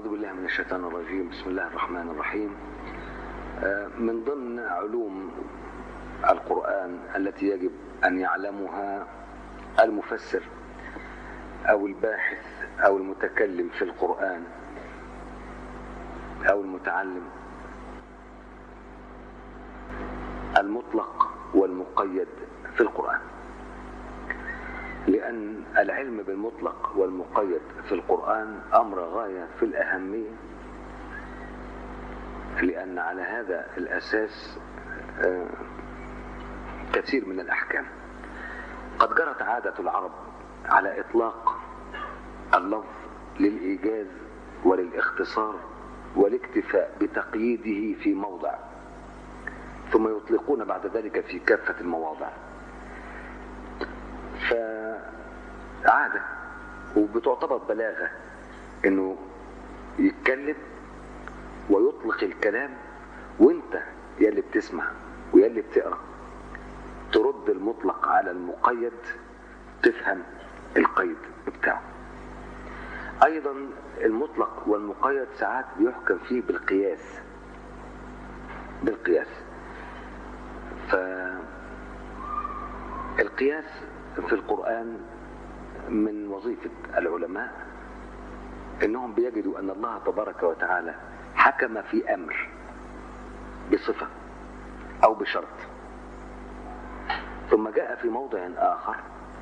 أعوذ بالله من الشيطان الرجيم بسم الله الرحمن الرحيم من ضمن علوم القرآن التي يجب أن يعلمها المفسر أو الباحث أو المتكلم في القرآن أو المتعلم المطلق والمقيد في القرآن لأن العلم بالمطلق والمقيد في القرآن أمر غاية في الأهمية لأن على هذا الأساس كثير من الأحكام قد جرت عادة العرب على إطلاق اللفظ للإيجاز وللاختصار والاكتفاء بتقييده في موضع ثم يطلقون بعد ذلك في كافة المواضع فعادة وبتعتبر بلاغة انه يتكلم ويطلق الكلام وانت يا اللي بتسمع ويا اللي بتقرا ترد المطلق على المقيد تفهم القيد بتاعه ايضا المطلق والمقيد ساعات بيحكم فيه بالقياس بالقياس فالقياس في القرآن من وظيفة العلماء انهم بيجدوا ان الله تبارك وتعالى حكم في امر بصفة او بشرط ثم جاء في موضع اخر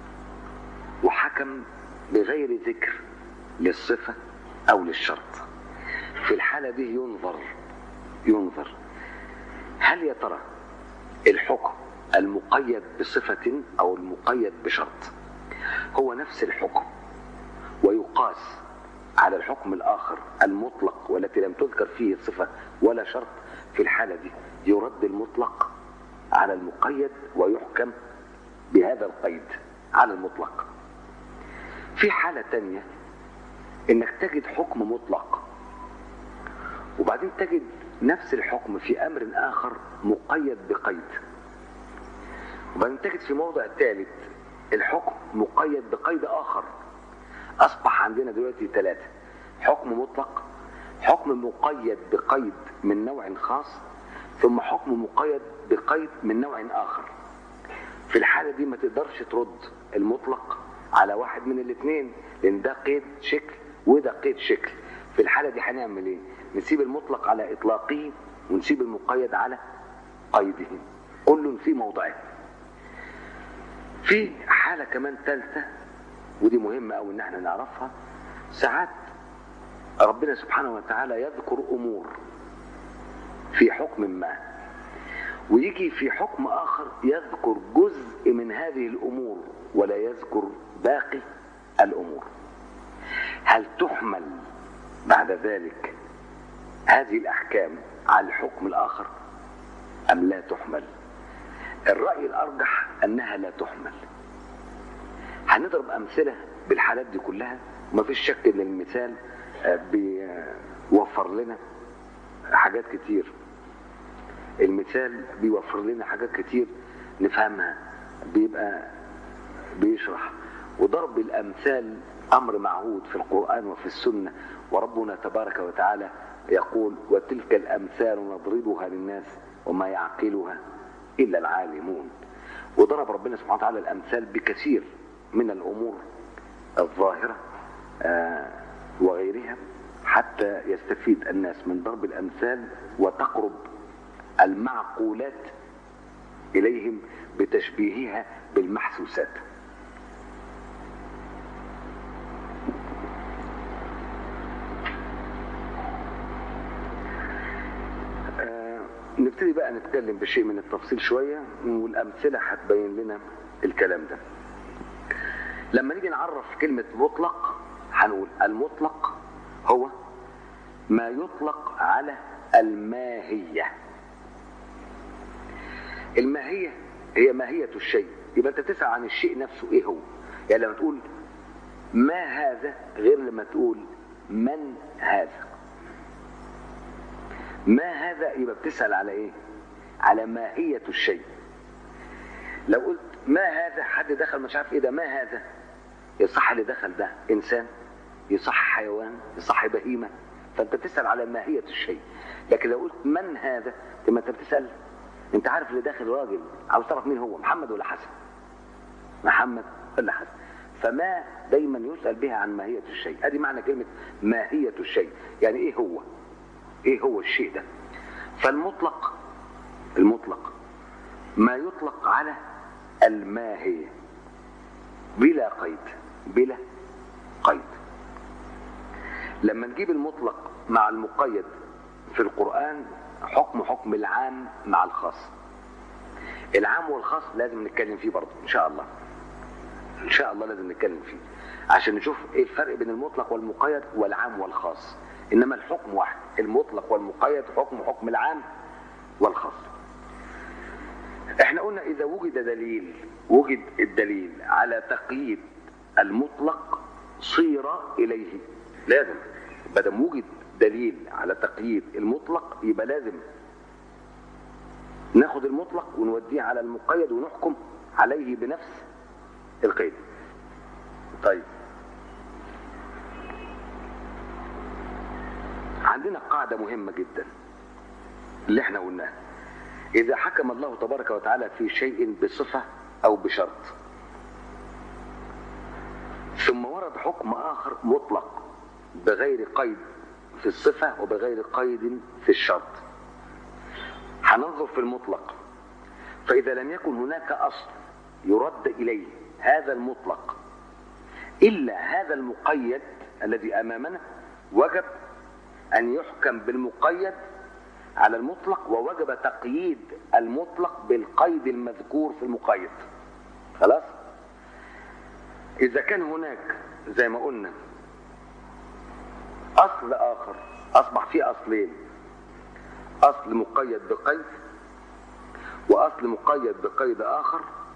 وحكم بغير ذكر للصفة او للشرط في الحالة دي ينظر ينظر هل يا ترى الحكم المقيد بصفة أو المقيد بشرط هو نفس الحكم ويقاس على الحكم الآخر المطلق والتي لم تذكر فيه صفة ولا شرط في الحالة دي يرد المطلق على المقيد ويحكم بهذا القيد على المطلق في حالة تانية انك تجد حكم مطلق وبعدين تجد نفس الحكم في امر اخر مقيد بقيد وبعدين تجد في موضع ثالث الحكم مقيد بقيد اخر اصبح عندنا دلوقتي ثلاثه حكم مطلق حكم مقيد بقيد من نوع خاص ثم حكم مقيد بقيد من نوع اخر في الحاله دي ما تقدرش ترد المطلق على واحد من الاثنين لان ده قيد شكل وده قيد شكل في الحاله دي هنعمل ايه نسيب المطلق على اطلاقه ونسيب المقيد على قيده كل في موضعه في حالة كمان ثالثة ودي مهمة أوي إن احنا نعرفها ساعات ربنا سبحانه وتعالى يذكر أمور في حكم ما ويجي في حكم آخر يذكر جزء من هذه الأمور ولا يذكر باقي الأمور هل تحمل بعد ذلك هذه الأحكام على الحكم الآخر أم لا تحمل الرأي الأرجح أنها لا تحمل هنضرب أمثلة بالحالات دي كلها وما فيش شك أن المثال بيوفر لنا حاجات كتير المثال بيوفر لنا حاجات كتير نفهمها بيبقى بيشرح وضرب الأمثال أمر معهود في القرآن وفي السنة وربنا تبارك وتعالى يقول وتلك الأمثال نضربها للناس وما يعقلها إلا العالمون وضرب ربنا سبحانه وتعالى الأمثال بكثير من الأمور الظاهرة وغيرها حتى يستفيد الناس من ضرب الأمثال وتقرب المعقولات إليهم بتشبيهها بالمحسوسات نبتدي بقى نتكلم بشيء من التفصيل شوية والأمثلة هتبين لنا الكلام ده لما نيجي نعرف كلمة مطلق هنقول المطلق هو ما يطلق على الماهية الماهية هي ماهية الشيء يبقى انت تسأل عن الشيء نفسه ايه هو يعني لما تقول ما هذا غير لما تقول من هذا ما هذا يبقى بتسأل على ايه على ماهية الشيء لو قلت ما هذا حد دخل مش عارف ايه ده ما هذا يصح اللي دخل ده انسان يصح حيوان يصح بهيمة فانت بتسال على ماهيه الشيء لكن لو قلت من هذا ما انت بتسال انت عارف اللي داخل راجل عاوز تعرف مين هو محمد ولا حسن محمد ولا حسن فما دايما يسال بها عن ماهيه الشيء ادي معنى كلمه ماهيه الشيء يعني ايه هو ايه هو الشيء ده فالمطلق المطلق ما يطلق على الماهيه بلا قيد بلا قيد لما نجيب المطلق مع المقيد في القرآن حكم حكم العام مع الخاص العام والخاص لازم نتكلم فيه برضه ان شاء الله ان شاء الله لازم نتكلم فيه عشان نشوف ايه الفرق بين المطلق والمقيد والعام والخاص انما الحكم واحد المطلق والمقيد حكم حكم العام والخاص احنا قلنا اذا وجد دليل وجد الدليل على تقييد المطلق صير اليه لازم بدل وجد دليل على تقييد المطلق يبقى لازم ناخد المطلق ونوديه على المقيد ونحكم عليه بنفس القيد طيب عندنا قاعدة مهمة جدا اللي احنا قلناها إذا حكم الله تبارك وتعالى في شيء بصفة أو بشرط ثم ورد حكم آخر مطلق بغير قيد في الصفة وبغير قيد في الشرط هننظر في المطلق فإذا لم يكن هناك أصل يرد إليه هذا المطلق إلا هذا المقيد الذي أمامنا وجب أن يحكم بالمقيد على المطلق ووجب تقييد المطلق بالقيد المذكور في المقيد خلاص إذا كان هناك زي ما قلنا أصل آخر أصبح فيه أصلين أصل مقيد بقيد وأصل مقيد بقيد آخر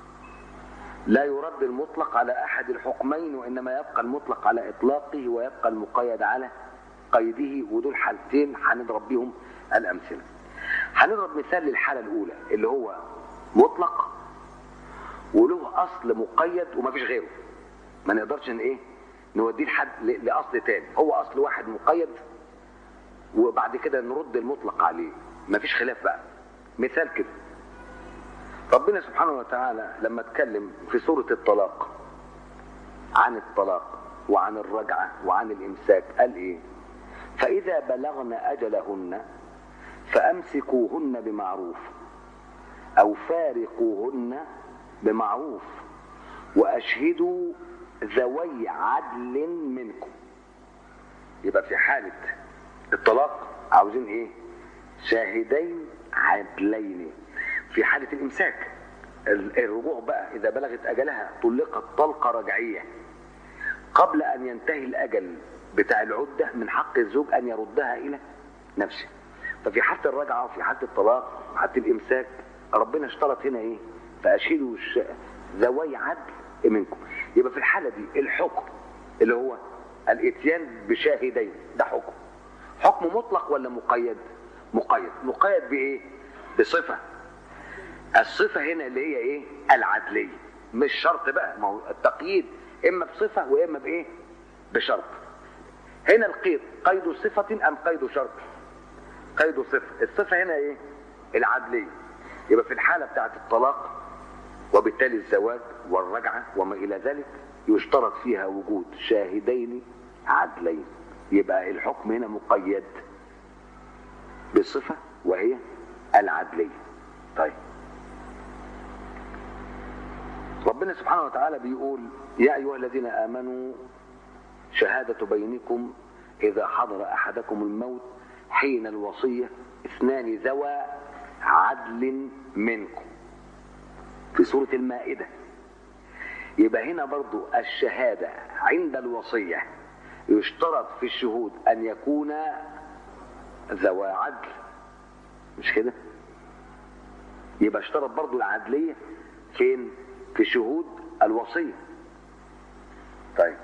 لا يرد المطلق على أحد الحكمين وإنما يبقى المطلق على إطلاقه ويبقى المقيد على قيده ودول حالتين هنضرب بيهم الأمثلة هنضرب مثال للحالة الأولى اللي هو مطلق وله أصل مقيد ومفيش غيره ما نقدرش ان ايه نوديه لحد لاصل تاني هو اصل واحد مقيد وبعد كده نرد المطلق عليه مفيش خلاف بقى مثال كده ربنا سبحانه وتعالى لما اتكلم في سورة الطلاق عن الطلاق وعن الرجعة وعن الإمساك قال إيه فإذا بلغن أجلهن فأمسكوهن بمعروف أو فارقوهن بمعروف وأشهدوا ذوي عدل منكم يبقى في حالة الطلاق عاوزين ايه شاهدين عدلين في حالة الامساك الرجوع بقى اذا بلغت اجلها طلقت طلقة رجعية قبل ان ينتهي الاجل بتاع العدة من حق الزوج ان يردها الى نفسه ففي حالة الرجعة وفي حالة الطلاق وحالة الامساك ربنا اشترط هنا ايه فاشهدوا ذوي عدل منكم يبقى في الحالة دي الحكم اللي هو الاتيان بشاهدين ده حكم حكم مطلق ولا مقيد مقيد مقيد بايه بصفة الصفة هنا اللي هي ايه العدلية مش شرط بقى ما هو التقييد اما بصفة واما بايه بشرط هنا القيد قيد صفة ام قيد شرط قيد صفة الصفة هنا ايه العدلية يبقى في الحالة بتاعت الطلاق وبالتالي الزواج والرجعة وما إلى ذلك يشترط فيها وجود شاهدين عدلين يبقى الحكم هنا مقيد بصفة وهي العدلية طيب ربنا سبحانه وتعالى بيقول يا أيها الذين آمنوا شهادة بينكم إذا حضر أحدكم الموت حين الوصية اثنان ذوى عدل منكم في سورة المائدة يبقى هنا برضو الشهادة عند الوصية يشترط في الشهود أن يكون ذوى عدل مش كده يبقى اشترط برضو العدلية فين في شهود الوصية طيب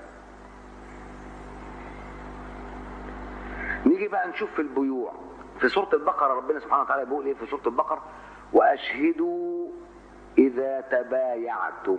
نيجي بقى نشوف في البيوع في سورة البقرة ربنا سبحانه وتعالى بيقول ايه في سورة البقرة وأشهدوا إذا تبايعتم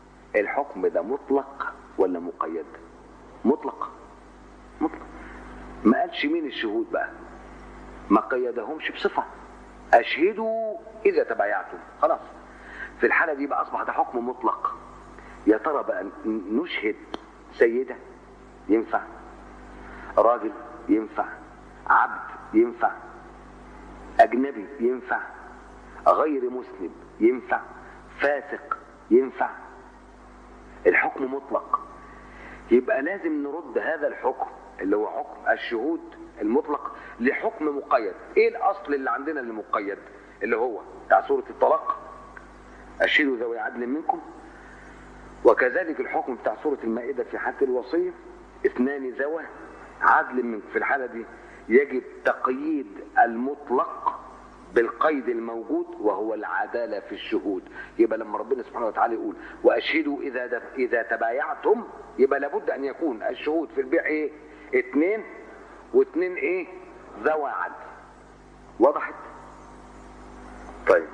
الحكم ده مطلق ولا مقيد مطلق مطلق ما قالش مين الشهود بقى ما قيدهمش بصفة أشهدوا إذا تبايعتم خلاص في الحالة دي بقى أصبح ده حكم مطلق يا ترى بقى نشهد سيدة ينفع راجل ينفع عبد ينفع أجنبي ينفع غير مسلم ينفع فاسق ينفع الحكم مطلق يبقى لازم نرد هذا الحكم اللي هو حكم الشهود المطلق لحكم مقيد ايه الاصل اللي عندنا اللي مقيد اللي هو بتاع سورة الطلاق اشهدوا ذوي عدل منكم وكذلك الحكم بتاع سورة المائدة في حد الوصية اثنان ذوى عدل منكم في الحالة دي يجب تقييد المطلق بالقيد الموجود وهو العدالة في الشهود يبقى لما ربنا سبحانه وتعالى يقول وأشهدوا إذا إذا تبايعتم يبقى لابد أن يكون الشهود في البيع إيه؟ اثنين واثنين إيه؟ ذوى عدل وضحت؟ طيب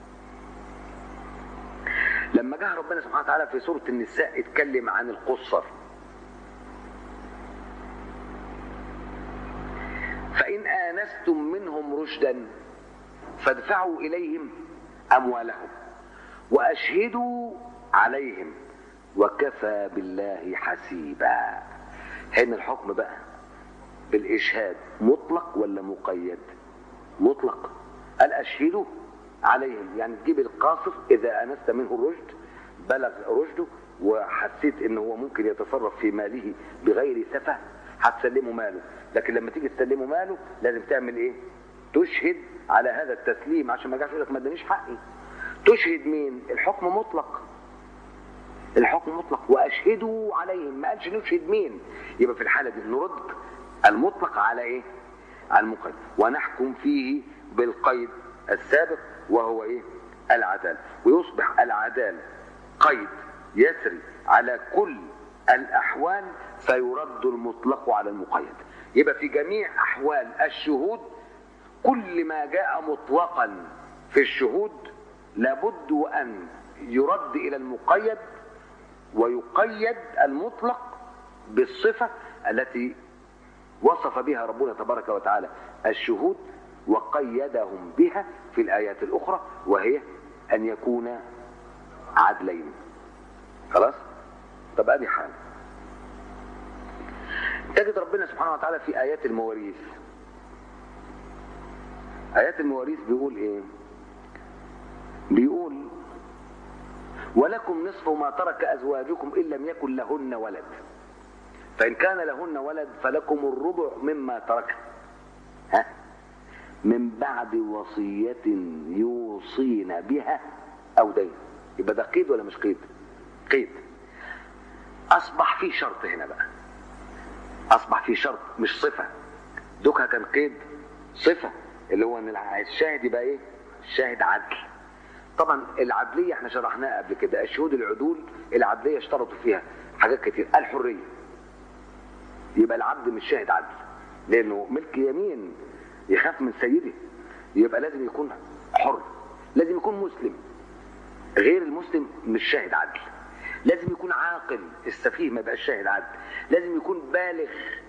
لما جه ربنا سبحانه وتعالى في سورة النساء اتكلم عن القصر فإن آنستم منهم رشدا فادفعوا إليهم أموالهم وأشهدوا عليهم وكفى بالله حسيبا هنا الحكم بقى بالإشهاد مطلق ولا مقيد مطلق قال أشهدوا عليهم يعني تجيب القاصر إذا أنست منه الرشد بلغ رشده وحسيت ان هو ممكن يتصرف في ماله بغير سفه هتسلمه ماله لكن لما تيجي تسلمه ماله لازم تعمل ايه تشهد على هذا التسليم عشان ما يرجعش يقول لك ما ادانيش حقي تشهد مين الحكم مطلق الحكم مطلق واشهدوا عليهم ما قالش نشهد مين يبقى في الحاله دي نرد المطلق على ايه على المقيد ونحكم فيه بالقيد السابق وهو ايه العداله ويصبح العداله قيد يسري على كل الاحوال فيرد المطلق على المقيد يبقى في جميع احوال الشهود كل ما جاء مطلقا في الشهود لابد ان يرد الى المقيد ويقيد المطلق بالصفه التي وصف بها ربنا تبارك وتعالى الشهود وقيدهم بها في الايات الاخرى وهي ان يكون عدلين خلاص طب ادي حال تجد ربنا سبحانه وتعالى في ايات المواريث ايات المواريث بيقول ايه بيقول ولكم نصف ما ترك ازواجكم ان لم يكن لهن ولد فان كان لهن ولد فلكم الربع مما ترك ها من بعد وصية يوصين بها او دين يبقى ده قيد ولا مش قيد قيد اصبح في شرط هنا بقى اصبح في شرط مش صفة دوكها كان قيد صفة اللي هو ان الشاهد يبقى ايه الشاهد عدل طبعا العدلية احنا شرحناها قبل كده الشهود العدول العدلية اشترطوا فيها حاجات كتير الحرية يبقى العبد مش شاهد عدل لانه ملك يمين يخاف من سيده يبقى لازم يكون حر لازم يكون مسلم غير المسلم مش شاهد عدل لازم يكون عاقل السفيه ما يبقاش شاهد عدل لازم يكون بالغ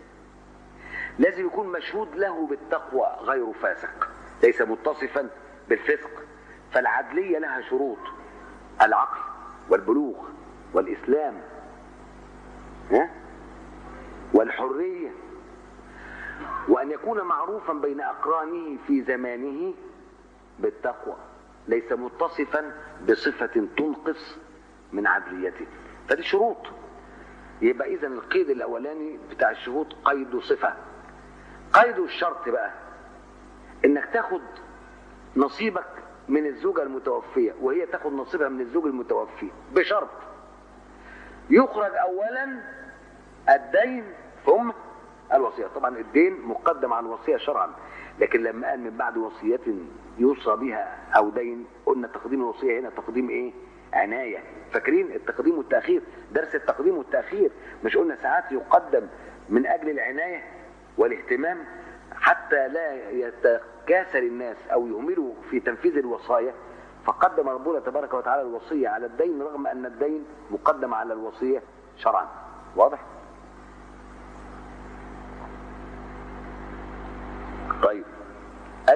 لازم يكون مشهود له بالتقوى غير فاسق ليس متصفا بالفسق فالعدلية لها شروط العقل والبلوغ والإسلام ها؟ والحرية وأن يكون معروفا بين أقرانه في زمانه بالتقوى ليس متصفا بصفة تنقص من عدليته فدي شروط يبقى إذا القيد الأولاني بتاع الشهود قيد صفة قيد الشرط بقى إنك تاخد نصيبك من الزوجة المتوفية وهي تاخد نصيبها من الزوج المتوفي بشرط يخرج أولا الدين ثم الوصية طبعا الدين مقدم على الوصية شرعا لكن لما قال من بعد وصية يوصى بها أو دين قلنا تقديم الوصية هنا تقديم إيه عناية فاكرين التقديم والتأخير درس التقديم والتأخير مش قلنا ساعات يقدم من أجل العناية والاهتمام حتى لا يتكاسل الناس أو يهملوا في تنفيذ الوصايا فقدم ربنا تبارك وتعالى الوصية على الدين رغم أن الدين مقدم على الوصية شرعا واضح؟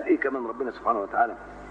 ايه كمان ربنا سبحانه وتعالى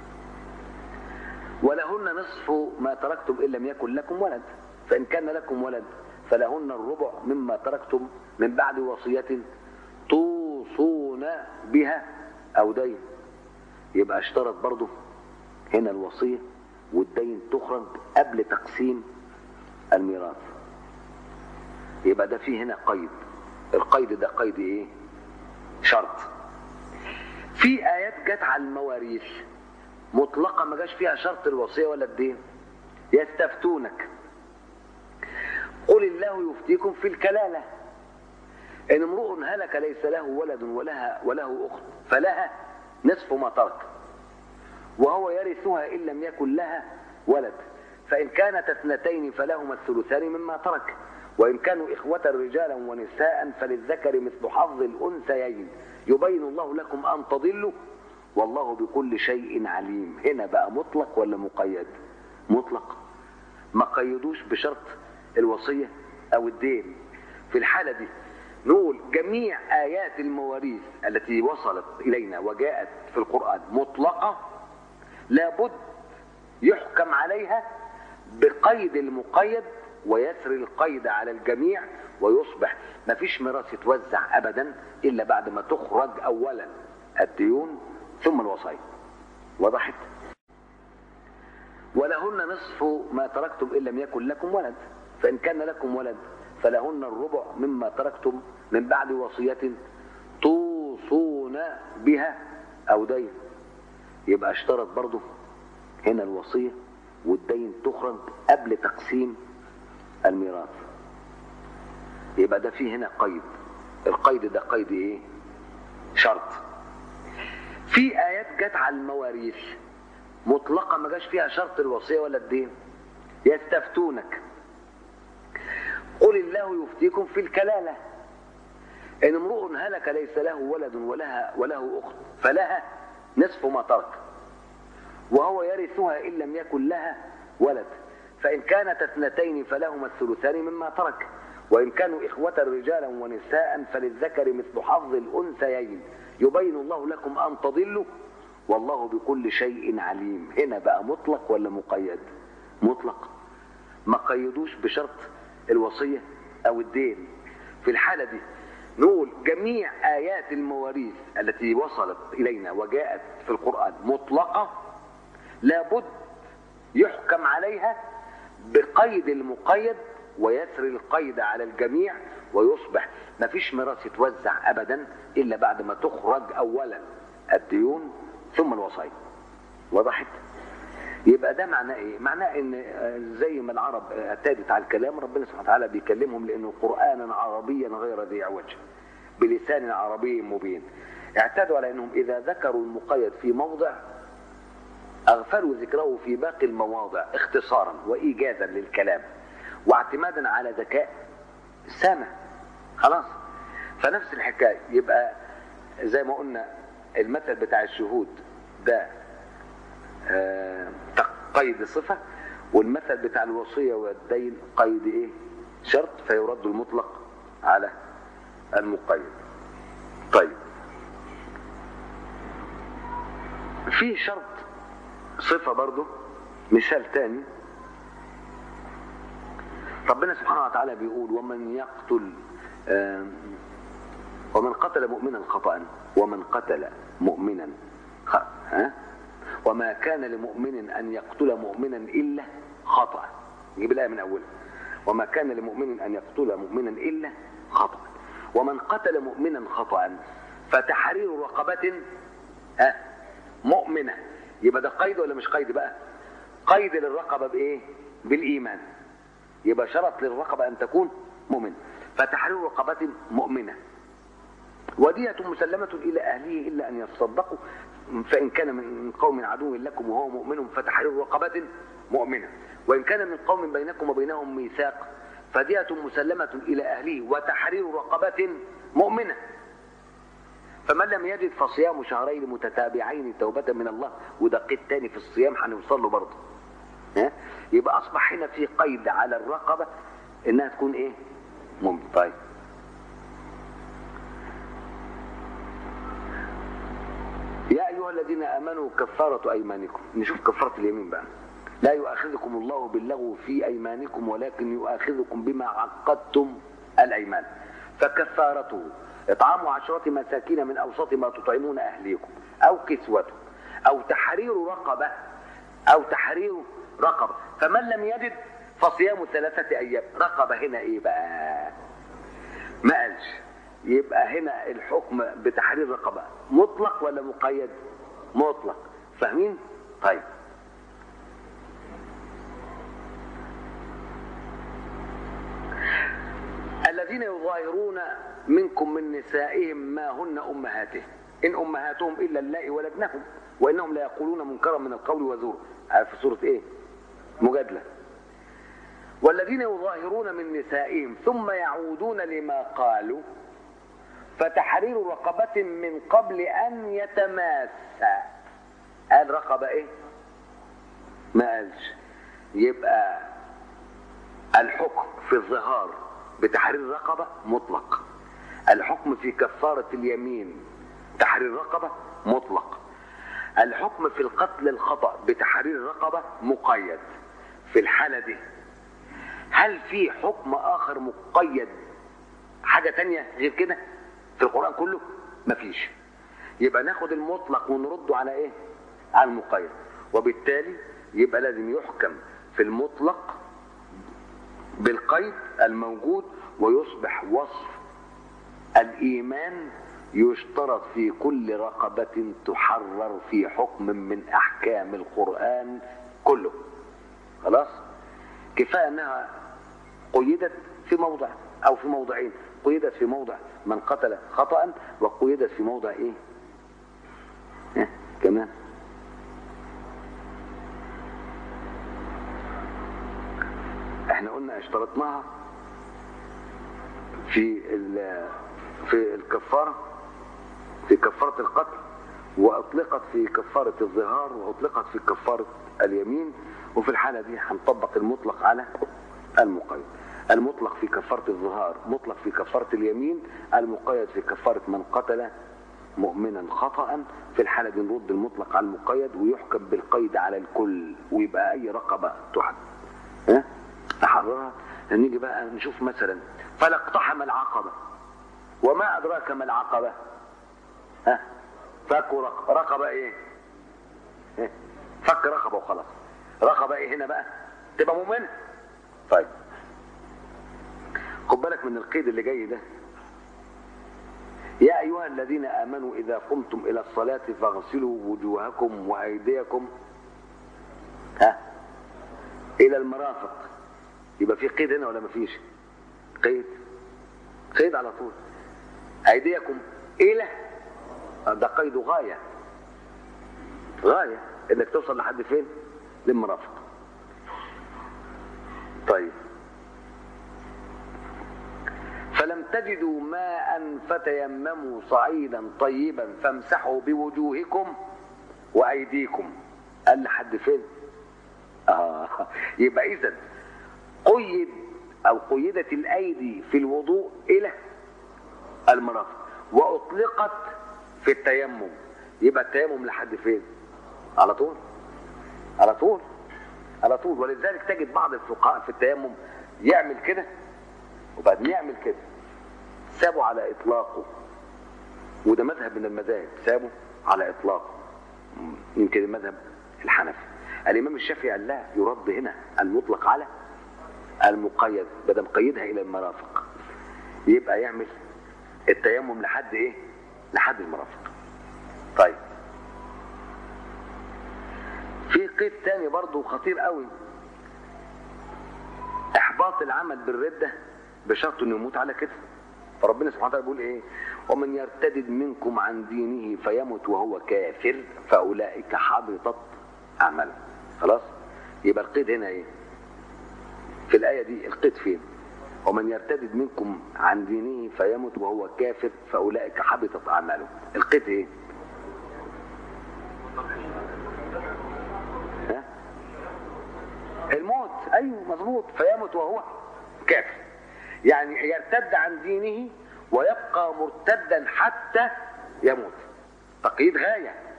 ولهن نصف ما تركتم ان لم يكن لكم ولد فان كان لكم ولد فلهن الربع مما تركتم من بعد وصيه توصون بها او دين يبقى اشترط برضه هنا الوصيه والدين تخرج قبل تقسيم الميراث يبقى ده فيه هنا قيد القيد ده قيد ايه شرط في ايات جت على المواريث مطلقه ما جاش فيها شرط الوصيه ولا الدين يستفتونك قل الله يفتيكم في الكلاله ان امرؤ هلك ليس له ولد ولها وله اخت فلها نصف ما ترك وهو يرثها ان لم يكن لها ولد فان كانت اثنتين فلهما الثلثان مما ترك وإن كانوا إخوة رجالا ونساء فللذكر مثل حظ الأنثيين يبين الله لكم أن تضلوا والله بكل شيء عليم هنا بقى مطلق ولا مقيد مطلق ما قيدوش بشرط الوصية أو الدين في الحالة دي نقول جميع آيات المواريث التي وصلت إلينا وجاءت في القرآن مطلقة لابد يحكم عليها بقيد المقيد ويسري القيد على الجميع ويصبح ما فيش ميراث يتوزع ابدا الا بعد ما تخرج اولا الديون ثم الوصايا وضحت ولهن نصف ما تركتم ان لم يكن لكم ولد فان كان لكم ولد فلهن الربع مما تركتم من بعد وصيه توصون بها او دين يبقى اشترط برضه هنا الوصيه والدين تخرج قبل تقسيم الميراث يبقى ده فيه هنا قيد القيد ده قيد ايه شرط في ايات جت على المواريث مطلقه ما جاش فيها شرط الوصيه ولا الدين يستفتونك قل الله يفتيكم في الكلاله ان امرؤ هلك ليس له ولد ولها وله اخت فلها نصف ما ترك وهو يرثها ان لم يكن لها ولد فإن كانت اثنتين فلهما الثلثان مما ترك وإن كانوا إخوة رجالا ونساء فللذكر مثل حظ الأنثيين يبين الله لكم أن تضلوا والله بكل شيء عليم هنا بقى مطلق ولا مقيد مطلق ما قيدوش بشرط الوصية أو الدين في الحالة دي نقول جميع آيات المواريث التي وصلت إلينا وجاءت في القرآن مطلقة لابد يحكم عليها بقيد المقيد ويسري القيد على الجميع ويصبح ما فيش ميراث يتوزع ابدا الا بعد ما تخرج اولا الديون ثم الوصايا وضحت يبقى ده معناه ايه معناه ان زي ما العرب اعتادت على الكلام ربنا سبحانه وتعالى بيكلمهم لانه قرانا عربيا غير ذي عوج بلسان عربي مبين اعتادوا على انهم اذا ذكروا المقيد في موضع أغفلوا ذكره في باقي المواضع اختصارا وإيجازا للكلام واعتمادا على ذكاء السامع خلاص فنفس الحكاية يبقى زي ما قلنا المثل بتاع الشهود ده آه قيد صفة والمثل بتاع الوصية والدين قيد ايه شرط فيرد المطلق على المقيد طيب في شرط صفة برضه مثال تاني ربنا سبحانه وتعالى بيقول ومن يقتل ومن قتل مؤمنا خطأ ومن قتل مؤمنا ها وما كان لمؤمن أن يقتل مؤمنا إلا خطأ نجيب الآية من أولها وما كان لمؤمن أن يقتل مؤمنا إلا خطأ ومن قتل مؤمنا خطأ فتحرير رقبة ها مؤمنة يبقى ده قيد ولا مش قيد بقى قيد للرقبة بإيه بالإيمان يبقى شرط للرقبة أن تكون مؤمنة فتحرير رقبة مؤمنة ودية مسلمة إلى أهله إلا أن يتصدقوا فإن كان من قوم عدو لكم وهو مؤمن فتحرير رقبة مؤمنة وإن كان من قوم بينكم وبينهم ميثاق فدية مسلمة إلى أهله وتحرير رقبة مؤمنة فمن لم يجد فصيام شهرين متتابعين توبة من الله وده قيد تاني في الصيام هنوصل له برضه ها يبقى أصبح هنا في قيد على الرقبة إنها تكون إيه؟ مؤمن طيب يا أيها الذين امنوا كفاره ايمانكم نشوف كفاره اليمين بقى لا يؤاخذكم الله باللغو في ايمانكم ولكن يؤاخذكم بما عقدتم الايمان فكفارته اطعام عشرة مساكين من اوسط ما تطعمون اهليكم او كسوتهم او تحرير رقبه او تحرير رقبه فمن لم يجد فصيام ثلاثه ايام رقبه هنا ايه بقى ما قالش يبقى هنا الحكم بتحرير رقبه مطلق ولا مقيد مطلق فاهمين طيب الذين يظاهرون منكم من نسائهم ما هن امهاتهم ان امهاتهم الا اللائي ولدنهم وانهم لا يقولون منكرا من القول وزورا في سوره ايه مجادله والذين يظاهرون من نسائهم ثم يعودون لما قالوا فتحرير رقبة من قبل أن يتماسى قال رقبة إيه؟ ما قالش يبقى الحكم في الظهار بتحرير رقبة مطلق الحكم في كفارة اليمين تحرير رقبة مطلق الحكم في القتل الخطأ بتحرير رقبة مقيد في الحالة دي هل في حكم آخر مقيد حاجة تانية غير كده في القرآن كله مفيش يبقى ناخد المطلق ونرده على ايه على المقيد وبالتالي يبقى لازم يحكم في المطلق بالقيد الموجود ويصبح وصف الإيمان يشترط في كل رقبة تحرر في حكم من أحكام القرآن كله خلاص كفاية أنها قيدت في موضع أو في موضعين قيدت في موضع من قتل خطأ وقيدت في موضع إيه, إيه؟ كمان احنا قلنا اشترطناها في في الكفاره في كفاره القتل واطلقت في كفاره الظهار واطلقت في كفاره اليمين وفي الحاله دي هنطبق المطلق على المقيد المطلق في كفاره الظهار مطلق في كفاره اليمين المقيد في كفاره من قتل مؤمنا خطأ في الحالة دي نرد المطلق على المقيد ويحكم بالقيد على الكل ويبقى أي رقبة تحد ها نحررها نيجي بقى نشوف مثلا فلا اقتحم العقبة وما أدراك ما العقبة ها فكوا رق- رقبة إيه ها؟ فك رقبة وخلاص رقبة إيه هنا بقى تبقى مؤمنة طيب خد بالك من القيد اللي جاي ده يا أيها الذين آمنوا إذا قمتم إلى الصلاة فاغسلوا وجوهكم وأيديكم ها إلى المرافق يبقى في قيد هنا ولا مفيش قيد قيد على طول أيديكم إلى ده قيد غاية غاية إنك توصل لحد فين للمرافق طيب فلم تجدوا ماء فتيمموا صعيدا طيبا فامسحوا بوجوهكم وايديكم قال لحد فين آه. يبقى اذا قيد او قيدت الايدي في الوضوء الى المرافق واطلقت في التيمم يبقى التيمم لحد فين على طول على طول على طول ولذلك تجد بعض الفقهاء في التيمم يعمل كده وبعدين يعمل كده سابوا على اطلاقه وده مذهب من المذاهب سابوا على اطلاقه مم. يمكن المذهب الحنفي الامام الشافعي قال لا يرد هنا المطلق على المقيد بدل مقيدها الى المرافق يبقى يعمل التيمم لحد ايه لحد المرافق طيب في قيد تاني برضه خطير قوي احباط العمل بالرده بشرط انه يموت على كده فربنا سبحانه وتعالى بيقول ايه ومن يرتدد منكم عن دينه فيمت وهو كافر فاولئك حبطت اعماله خلاص يبقى القيد هنا ايه في الايه دي القيد فين ومن يرتدد منكم عن دينه فيمت وهو كافر فاولئك حبطت اعماله القيد ايه ها؟ الموت ايوه مظبوط فيمت وهو كافر يعني يرتد عن دينه ويبقى مرتدا حتى يموت تقييد غايه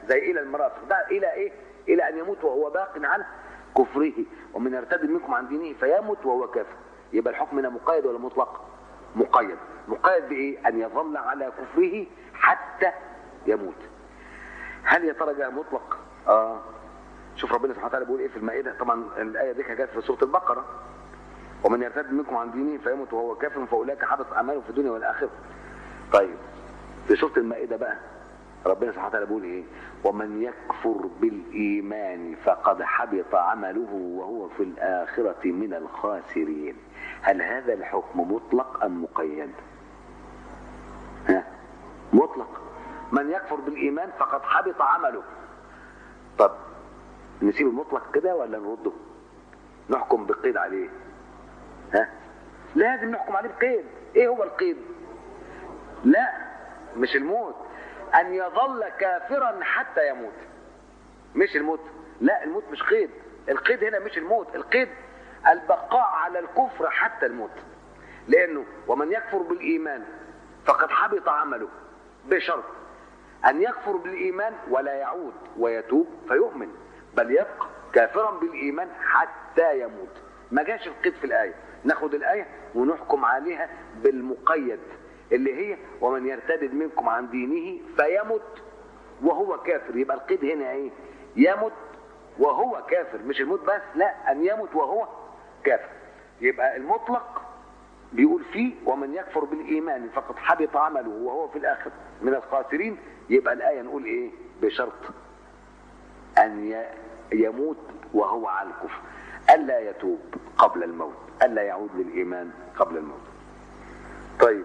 زي الى المرافق ده الى ايه الى ان يموت وهو باق على كفره ومن يرتد منكم عن دينه فيمت وهو كافر يبقى الحكم هنا مقيد ولا مطلق مقيد مقيد بايه ان يظل على كفره حتى يموت هل يا ترى جاء مطلق اه شوف ربنا سبحانه وتعالى بيقول ايه في المائده طبعا الايه دي كانت في سوره البقره ومن يرتد منكم عن دينه فيمت وهو كافر فاولئك حبط اعماله في الدنيا والاخره طيب في سوره المائده بقى ربنا سبحانه وتعالى بيقول ايه ومن يكفر بالايمان فقد حبط عمله وهو في الاخره من الخاسرين هل هذا الحكم مطلق ام مقيد ها مطلق من يكفر بالايمان فقد حبط عمله طب نسيب المطلق كده ولا نرده نحكم بقيد عليه ها لازم نحكم عليه بقيد ايه هو القيد لا مش الموت ان يظل كافرا حتى يموت مش الموت لا الموت مش قيد القيد هنا مش الموت القيد البقاء على الكفر حتى الموت لانه ومن يكفر بالايمان فقد حبط عمله بشرط ان يكفر بالايمان ولا يعود ويتوب فيؤمن بل يبقى كافرا بالايمان حتى يموت ما جاش القيد في الايه ناخد الايه ونحكم عليها بالمقيد اللي هي ومن يرتد منكم عن دينه فيمت وهو كافر يبقى القيد هنا ايه يمت وهو كافر مش الموت بس لا ان يمت وهو كافر يبقى المطلق بيقول فيه ومن يكفر بالايمان فقد حبط عمله وهو في الاخر من الخاسرين يبقى الايه نقول ايه بشرط ان يموت وهو على الكفر الا يتوب قبل الموت الا يعود للايمان قبل الموت طيب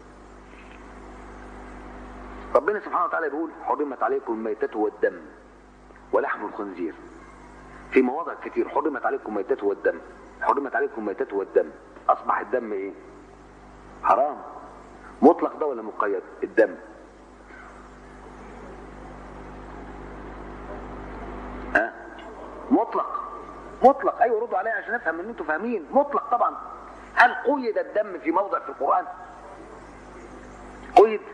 ربنا سبحانه وتعالى بيقول حرمت عليكم الميتة والدم ولحم الخنزير في مواضع كتير حرمت عليكم الميتة والدم حرمت عليكم الميتة والدم اصبح الدم ايه حرام مطلق ده ولا مقيد الدم ها مطلق مطلق ايوه ردوا عليا عشان افهم ان انتوا فاهمين مطلق طبعا هل قيد الدم في موضع في القران قيد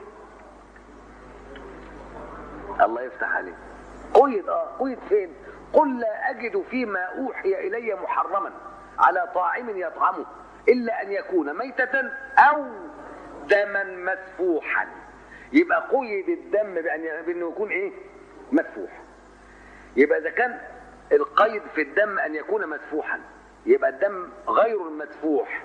الله يفتح عليك قيد اه قيد فين قل لا اجد فيما اوحي الي محرما على طاعم يطعمه الا ان يكون ميتة او دما مسفوحا يبقى قيد الدم بأن بانه يكون ايه مسفوح يبقى اذا كان القيد في الدم ان يكون مسفوحا يبقى الدم غير المسفوح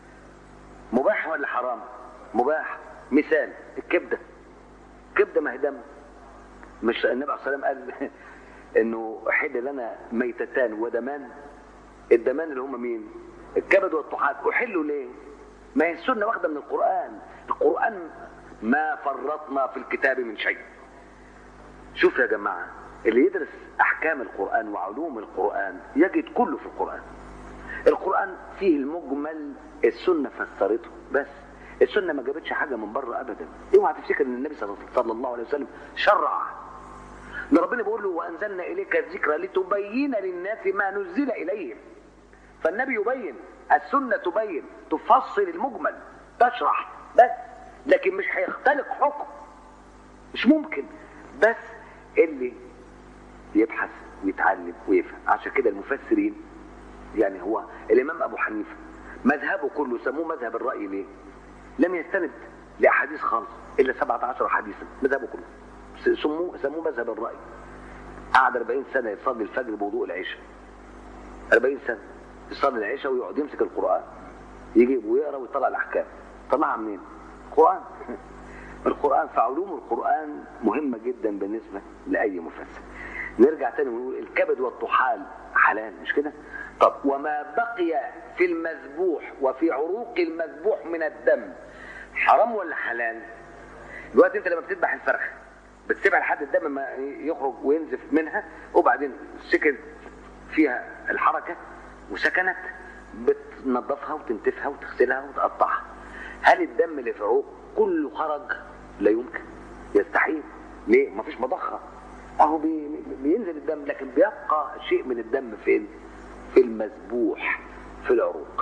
مباح ولا حرام مباح مثال الكبده الكبده ما هي دم مش النبي عليه الصلاه والسلام قال انه احل لنا ميتتان ودمان الدمان اللي هم مين الكبد والطحال احلوا ليه ما هي السنه واخده من القران القران ما فرطنا في الكتاب من شيء شوف يا جماعه اللي يدرس احكام القران وعلوم القران يجد كله في القران القران فيه المجمل السنه فسرته بس السنه ما جابتش حاجه من بره ابدا اوعى تفتكر ان النبي صلى الله عليه وسلم شرع ده ربنا بيقول له وانزلنا اليك الذكر لتبين للناس ما نزل اليهم فالنبي يبين السنه تبين تفصل المجمل تشرح بس لكن مش هيختلق حكم مش ممكن بس اللي يبحث ويتعلم ويفهم عشان كده المفسرين يعني هو الامام ابو حنيفه مذهبه كله سموه مذهب الراي ليه لم يستند لاحاديث خالص الا 17 حديثا مذهبه كله سموه سموه مذهب الراي قعد 40 سنه يصلي الفجر بوضوء العشاء 40 سنه يصلي العشاء ويقعد يمسك القران يجيب ويقرا ويطلع الاحكام طلعها منين القران القران فعلوم القران مهمه جدا بالنسبه لاي مفسر نرجع تاني ونقول الكبد والطحال حلال مش كده طب وما بقي في المذبوح وفي عروق المذبوح من الدم حرام ولا حلال دلوقتي انت لما بتذبح الفرخه بتسيبها لحد الدم ما يخرج وينزف منها وبعدين سكت فيها الحركه وسكنت بتنظفها وتنتفها وتغسلها وتقطعها هل الدم اللي في عروق كله خرج لا يمكن يستحيل ليه مفيش مضخه اهو بي بينزل الدم لكن بيبقى شيء من الدم فين في المذبوح في العروق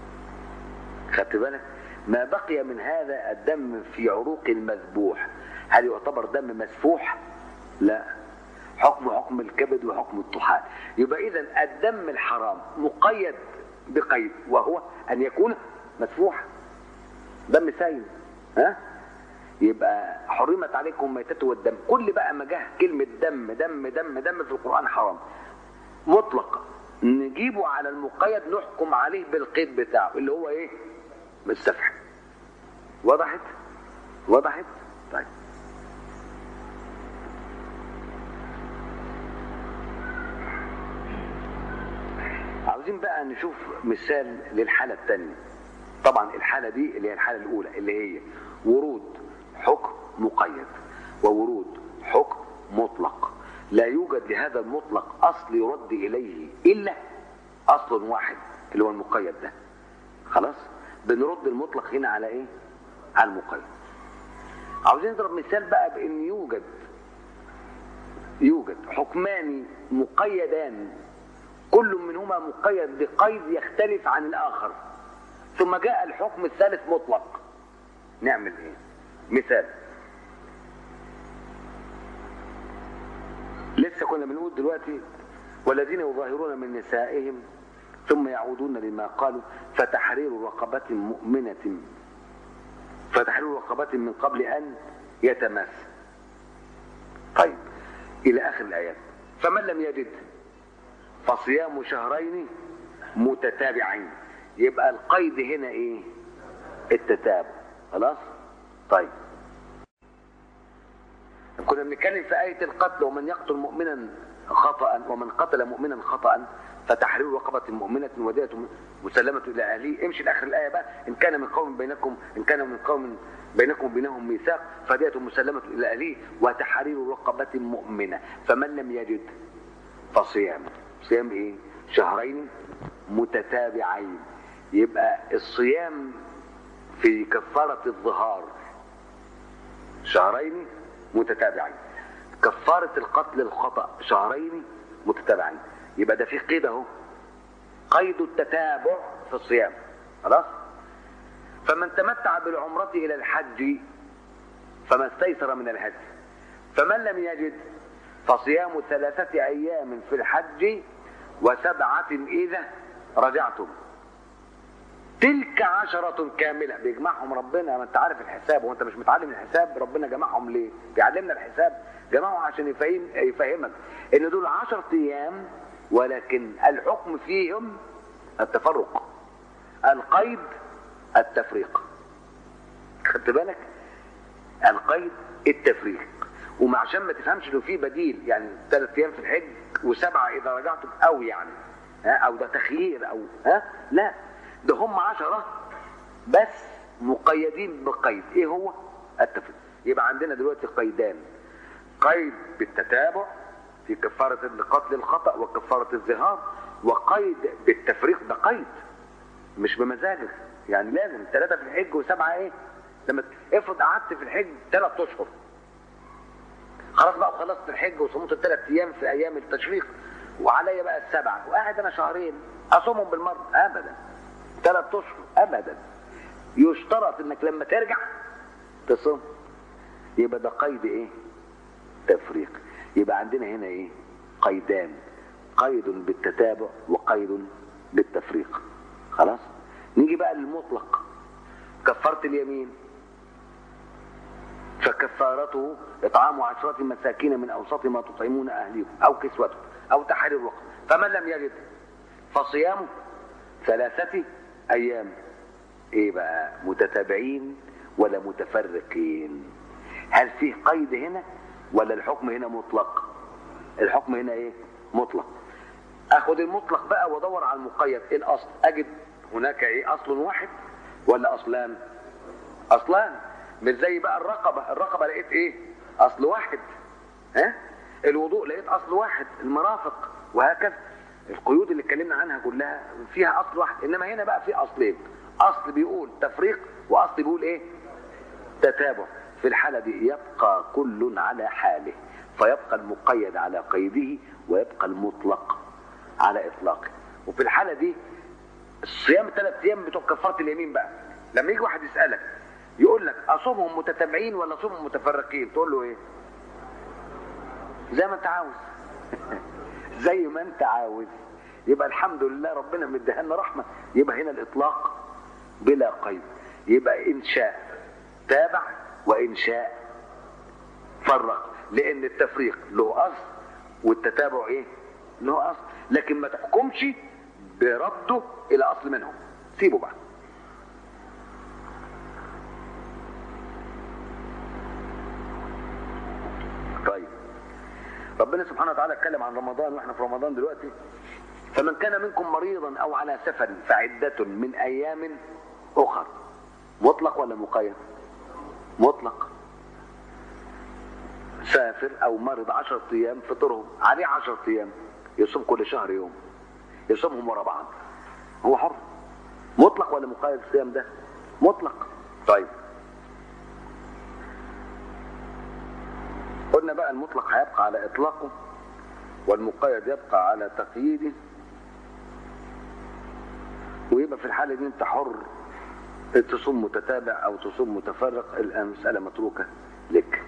خدت بالك ما بقي من هذا الدم في عروق المذبوح هل يعتبر دم مسفوح لا حكم حكم الكبد وحكم الطحال يبقى اذا الدم الحرام مقيد بقيد وهو ان يكون مسفوحا دم سايل ها يبقى حرمت عليكم ميتته والدم كل بقى ما جه كلمه دم دم دم دم في القران حرام مطلق نجيبه على المقيد نحكم عليه بالقيد بتاعه اللي هو ايه السفح وضحت وضحت طيب عاوزين بقى نشوف مثال للحالة الثانية طبعا الحالة دي اللي هي الحالة الأولى اللي هي ورود حكم مقيد وورود حكم مطلق لا يوجد لهذا المطلق أصل يرد إليه إلا أصل واحد اللي هو المقيد ده خلاص بنرد المطلق هنا على إيه على المقيد عاوزين نضرب مثال بقى بأن يوجد يوجد حكمان مقيدان كل منهما مقيد بقيد يختلف عن الآخر ثم جاء الحكم الثالث مطلق نعمل ايه مثال لسه كنا بنقول دلوقتي والذين يظاهرون من نسائهم ثم يعودون لما قالوا فتحرير رقبة مؤمنة فتحرير رقبة من قبل أن يتماس طيب إلى آخر الآيات فمن لم يجد فصيام شهرين متتابعين يبقى القيد هنا ايه التتابع خلاص طيب كنا بنتكلم في آية القتل ومن يقتل مؤمنا خطأ ومن قتل مؤمنا خطأ فتحرير رقبة مؤمنة ودية مسلمة إلى أهله امشي لآخر الآية بقى إن كان من قوم بينكم إن كان من قوم بينكم وبينهم ميثاق فدية مسلمة إلى أهله وتحرير رقبة مؤمنة فمن لم يجد فصيام صيام إيه؟ شهرين متتابعين يبقى الصيام في كفارة الظهار شهرين متتابعين كفارة القتل الخطأ شهرين متتابعين يبقى ده في قيد اهو قيد التتابع في الصيام خلاص فمن تمتع بالعمرة إلى الحج فما استيسر من الهدي فمن لم يجد فصيام ثلاثة أيام في الحج وسبعة إذا رجعتم تلك عشرة كاملة بيجمعهم ربنا ما انت عارف الحساب وانت مش متعلم الحساب ربنا جمعهم ليه بيعلمنا الحساب جمعهم عشان يفهم يفهمك ان دول عشرة ايام ولكن الحكم فيهم التفرق القيد التفريق خدت بالك القيد التفريق وما عشان ما تفهمش انه في بديل يعني ثلاث ايام في الحج وسبعه اذا رجعتم او يعني ها او ده تخيير او ها لا ده هم عشرة بس مقيدين بقيد ايه هو التفريق يبقى عندنا دلوقتي قيدان قيد بالتتابع في كفارة القتل الخطأ وكفارة الظهار وقيد بالتفريق ده قيد مش بمزاجك يعني لازم ثلاثة في الحج وسبعة ايه لما افرض قعدت في الحج ثلاث اشهر خلاص بقى خلصت الحج وصمت الثلاث ايام في ايام التشريق وعليا بقى السبعة وقاعد انا شهرين اصومهم بالمرة ابدا ثلاث اشهر ابدا يشترط انك لما ترجع تصوم يبقى ده قيد ايه تفريق يبقى عندنا هنا ايه قيدان قيد بالتتابع وقيد بالتفريق خلاص نيجي بقى للمطلق كفرت اليمين فكفارته اطعام عشرة مساكين من اوسط ما تطعمون اهليكم او كسوتهم او تحرير الوقت فمن لم يجد فصيامه ثلاثة ايام ايه بقى متتابعين ولا متفرقين هل فيه قيد هنا ولا الحكم هنا مطلق الحكم هنا ايه مطلق اخد المطلق بقى وادور على المقيد ايه الاصل اجد هناك ايه اصل واحد ولا اصلان اصلان مش زي بقى الرقبه الرقبه لقيت ايه اصل واحد ها الوضوء لقيت اصل واحد المرافق وهكذا القيود اللي اتكلمنا عنها كلها فيها اصل واحد انما هنا بقى في اصلين اصل بيقول تفريق واصل بيقول ايه تتابع في الحالة دي يبقى كل على حاله فيبقى المقيد على قيده ويبقى المطلق على اطلاقه وفي الحالة دي الصيام ثلاث ايام بتوع كفارة اليمين بقى لما يجي واحد يسألك يقول لك اصومهم متتابعين ولا اصومهم متفرقين تقول له ايه زي ما انت عاوز زي ما انت عاوز يبقى الحمد لله ربنا مديها لنا رحمه يبقى هنا الاطلاق بلا قيد يبقى ان شاء تابع وان شاء فرق لان التفريق له اصل والتتابع ايه له اصل لكن ما تحكمش برده الى اصل منهم سيبه بقى طيب ربنا سبحانه وتعالى اتكلم عن رمضان واحنا في رمضان دلوقتي فمن كان منكم مريضا او على سفر فعدة من ايام اخر مطلق ولا مقيد مطلق سافر او مرض عشرة ايام فطرهم عليه عشرة ايام يصوم كل شهر يوم يصومهم ورا بعض هو حر مطلق ولا مقيد الصيام ده مطلق طيب قلنا بقى المطلق هيبقى على اطلاقه والمقيد يبقى على تقييده ويبقى في الحالة دي انت حر تصوم متتابع او تصوم متفرق المسألة متروكة لك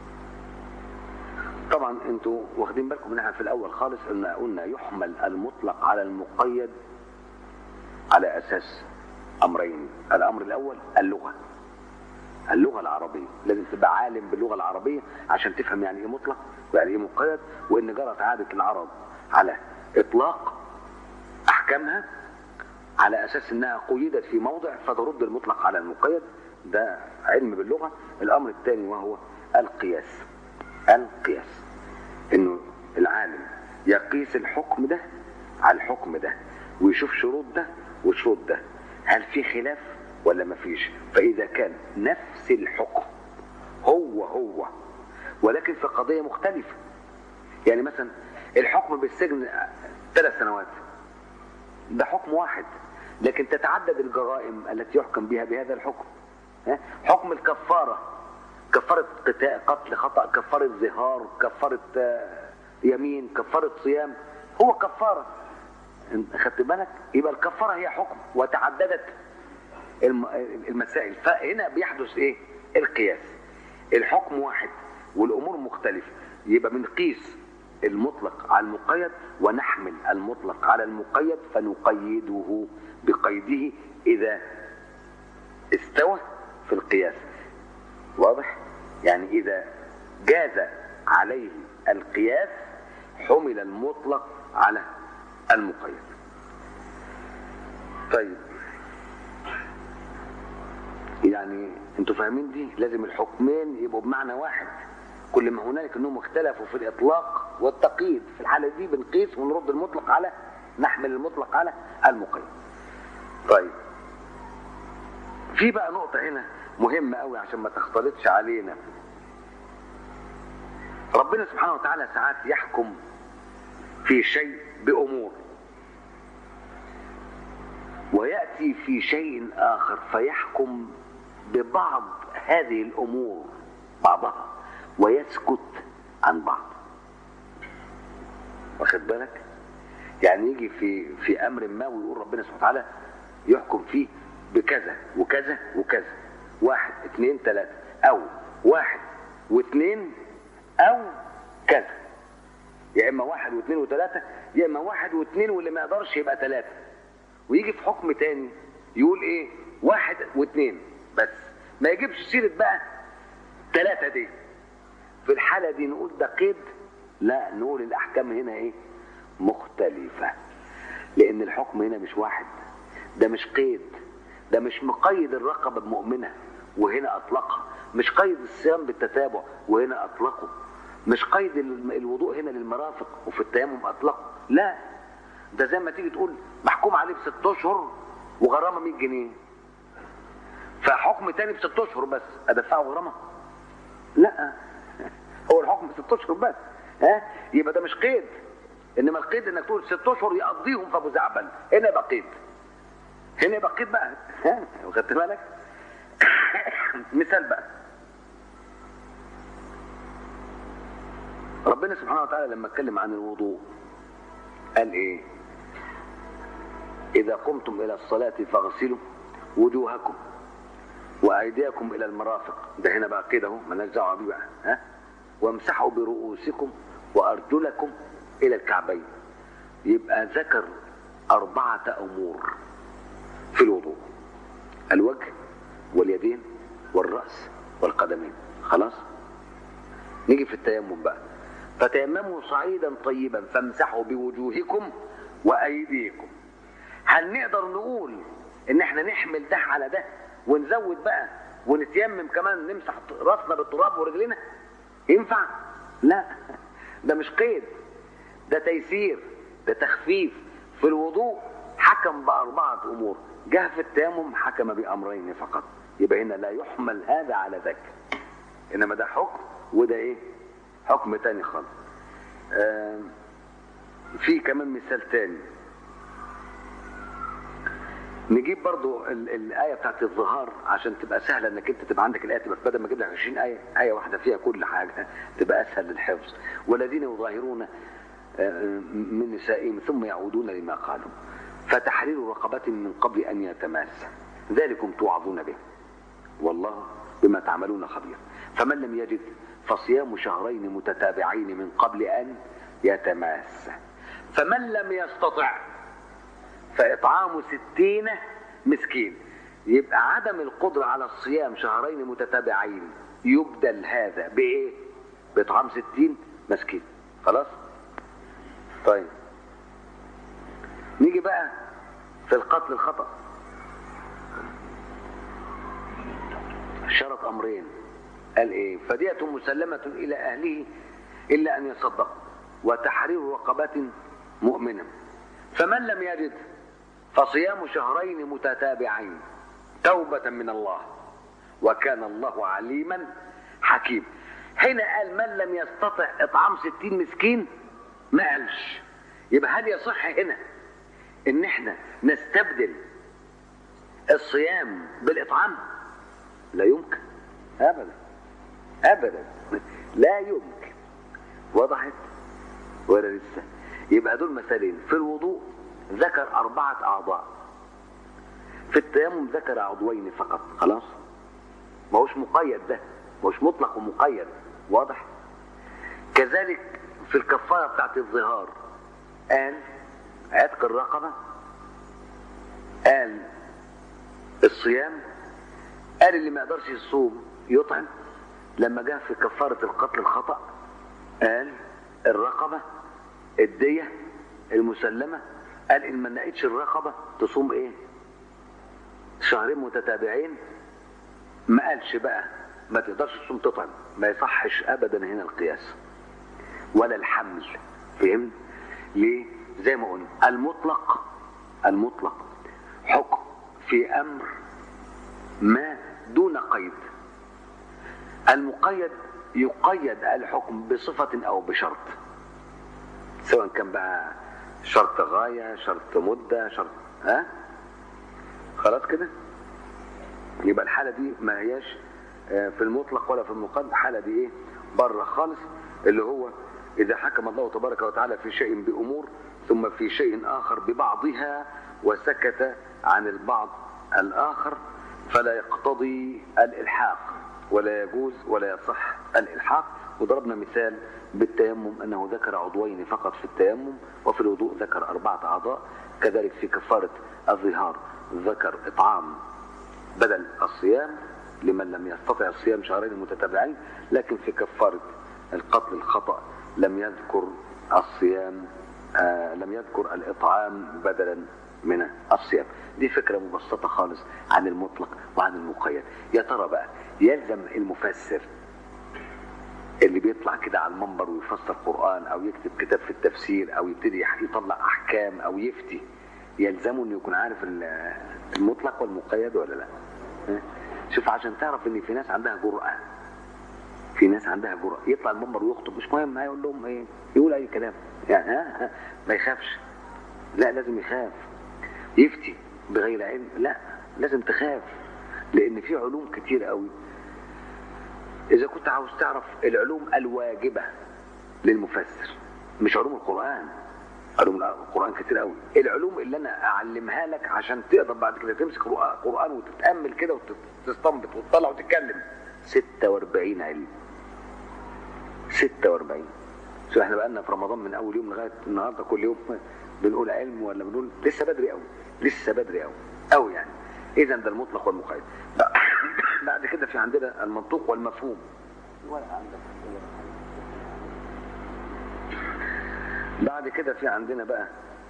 طبعا انتوا واخدين بالكم منها في الاول خالص ان قلنا يحمل المطلق على المقيد على اساس امرين الامر الاول اللغه اللغه العربيه لازم تبقى عالم باللغه العربيه عشان تفهم يعني ايه مطلق ويعني ايه مقيد وان جرت عاده العرب على اطلاق احكامها على اساس انها قيدت في موضع فترد المطلق على المقيد ده علم باللغه الامر الثاني وهو القياس القياس انه العالم يقيس الحكم ده على الحكم ده ويشوف شروط ده وشروط ده هل في خلاف ولا ما فيش فاذا كان نفس الحكم هو هو ولكن في قضية مختلفة يعني مثلا الحكم بالسجن ثلاث سنوات ده حكم واحد لكن تتعدد الجرائم التي يحكم بها بهذا الحكم ها؟ حكم الكفارة كفارة قتال قتل خطأ كفارة ظهار كفارة آه، يمين كفارة صيام هو كفارة خدت بالك يبقى الكفارة هي حكم وتعددت الم- المسائل فهنا بيحدث ايه القياس الحكم واحد والامور مختلفة يبقى بنقيس المطلق على المقيد ونحمل المطلق على المقيد فنقيده بقيده اذا استوى في القياس واضح يعني اذا جاز عليه القياس حمل المطلق على المقيد طيب يعني انتوا فاهمين دي لازم الحكمين يبقوا بمعنى واحد كل ما هنالك انهم اختلفوا في الاطلاق والتقييد في الحاله دي بنقيس ونرد المطلق على نحمل المطلق على المقيد طيب في بقى نقطة هنا مهمة قوي عشان ما تختلطش علينا ربنا سبحانه وتعالى ساعات يحكم في شيء بأمور ويأتي في شيء آخر فيحكم ببعض هذه الأمور بعضها ويسكت عن بعض واخد بالك يعني يجي في في امر ما ويقول ربنا سبحانه وتعالى يحكم فيه بكذا وكذا وكذا واحد اثنين ثلاثة او واحد واثنين او كذا يا اما واحد واثنين وثلاثة يا اما واحد واثنين واللي ما يقدرش يبقى ثلاثة ويجي في حكم تاني يقول ايه واحد واثنين بس ما يجيبش سيرة بقى ثلاثة دي في الحالة دي نقول ده قيد لا نقول الأحكام هنا إيه مختلفة لأن الحكم هنا مش واحد ده مش قيد ده مش مقيد الرقبة بمؤمنة وهنا أطلقها مش قيد الصيام بالتتابع وهنا أطلقه مش قيد ال- الوضوء هنا للمرافق وفي التيمم أطلقه لا ده زي ما تيجي تقول محكوم عليه بست أشهر وغرامة 100 جنيه فحكم تاني بست أشهر بس أدفعه غرامة لا هو الحكم ست اشهر بس ها يبقى ده مش قيد انما القيد انك تقول ست اشهر يقضيهم في ابو زعبل هنا يبقى قيد هنا يبقى قيد بقى ها واخدت بالك مثال بقى ربنا سبحانه وتعالى لما اتكلم عن الوضوء قال ايه اذا قمتم الى الصلاه فاغسلوا وجوهكم وايديكم الى المرافق ده هنا بقى كده اهو مالناش دعوه بيه بقى ها وامسحوا برؤوسكم وأرجلكم إلى الكعبين يبقى ذكر أربعة أمور في الوضوء الوجه واليدين والرأس والقدمين خلاص نيجي في التيمم بقى فتيمموا صعيدا طيبا فامسحوا بوجوهكم وأيديكم هل نقدر نقول ان احنا نحمل ده على ده ونزود بقى ونتيمم كمان نمسح راسنا بالتراب ورجلنا ينفع لا ده مش قيد ده تيسير ده تخفيف في الوضوء حكم بأربعة أمور جه في التيمم حكم بأمرين فقط يبقى هنا لا يحمل هذا على ذاك إنما ده حكم وده إيه حكم تاني خالص آه في كمان مثال تاني نجيب برضو ال- الآية بتاعت الظهار عشان تبقى سهلة انك انت تبقى عندك الآية تبقى بدل ما اجيب لك 20 آية آية واحدة فيها كل حاجة تبقى أسهل للحفظ والذين يظاهرون آه، من نسائهم ثم يعودون لما قالوا فتحرير رقبة من قبل أن يتماس ذلكم توعظون به والله بما تعملون خبير فمن لم يجد فصيام شهرين متتابعين من قبل أن يتماس فمن لم يستطع فإطعام ستين مسكين يبقى عدم القدرة على الصيام شهرين متتابعين يبدل هذا بإيه؟ بإطعام ستين مسكين خلاص؟ طيب نيجي بقى في القتل الخطأ شرط أمرين قال إيه؟ فدية مسلمة إلى أهله إلا أن يصدق وتحرير رقبة مؤمنة فمن لم يجد فصيام شهرين متتابعين توبة من الله وكان الله عليما حكيم هنا قال من لم يستطع إطعام ستين مسكين ما قالش يبقى هل يصح هنا ان احنا نستبدل الصيام بالإطعام لا يمكن أبدا أبدا لا يمكن وضحت ولا لسه يبقى دول مثالين في الوضوء ذكر أربعة أعضاء في التيمم ذكر عضوين فقط خلاص ما هوش مقيد ده ما هوش مطلق ومقيد واضح كذلك في الكفارة بتاعت الظهار قال عتق الرقبة قال الصيام قال اللي ما يقدرش يصوم يطعم لما جاء في كفارة القتل الخطأ قال الرقبة الدية المسلمة قال ان ما لقيتش الرقبة تصوم ايه شهرين متتابعين ما قالش بقى ما تقدرش تصوم تطعم ما يصحش ابدا هنا القياس ولا الحمل فهمت ليه زي ما قلنا المطلق المطلق حكم في امر ما دون قيد المقيد يقيد الحكم بصفة او بشرط سواء كان بقى شرط غاية شرط مدة شرط ها خلاص كده يبقى الحالة دي ما هياش في المطلق ولا في المقيد الحالة دي ايه بره خالص اللي هو إذا حكم الله تبارك وتعالى في شيء بأمور ثم في شيء آخر ببعضها وسكت عن البعض الآخر فلا يقتضي الإلحاق ولا يجوز ولا يصح الإلحاق وضربنا مثال بالتيمم أنه ذكر عضوين فقط في التيمم وفي الوضوء ذكر أربعة أعضاء كذلك في كفارة الظهار ذكر إطعام بدل الصيام لمن لم يستطع الصيام شهرين متتابعين لكن في كفارة القتل الخطأ لم يذكر الصيام آه لم يذكر الإطعام بدلا من الصيام دي فكرة مبسطة خالص عن المطلق وعن المقيد يا ترى بقى يلزم المفسر اللي بيطلع كده على المنبر ويفسر قرآن أو يكتب كتاب في التفسير أو يبتدي يطلع أحكام أو يفتي يلزمه إنه يكون عارف المطلق والمقيد ولا لا شوف عشان تعرف إن في ناس عندها جرأة في ناس عندها جرأة يطلع المنبر ويخطب مش مهم هيقول لهم ايه يقول اي كلام يعني ها, ها ما يخافش لا لازم يخاف يفتي بغير علم لا لازم تخاف لان في علوم كتير قوي اذا كنت عاوز تعرف العلوم الواجبة للمفسر مش علوم القرآن علوم القرآن كتير قوي العلوم اللي انا اعلمها لك عشان تقدر بعد كده تمسك قرآن وتتأمل كده وتستنبط وتطلع وتتكلم 46 علم 46 شو احنا بقالنا في رمضان من اول يوم لغايه النهارده كل يوم بنقول علم ولا بنقول لسه بدري قوي لسه بدري قوي قوي يعني اذا ده المطلق والمقيد بعد كده في عندنا المنطوق والمفهوم بعد كده في عندنا بقى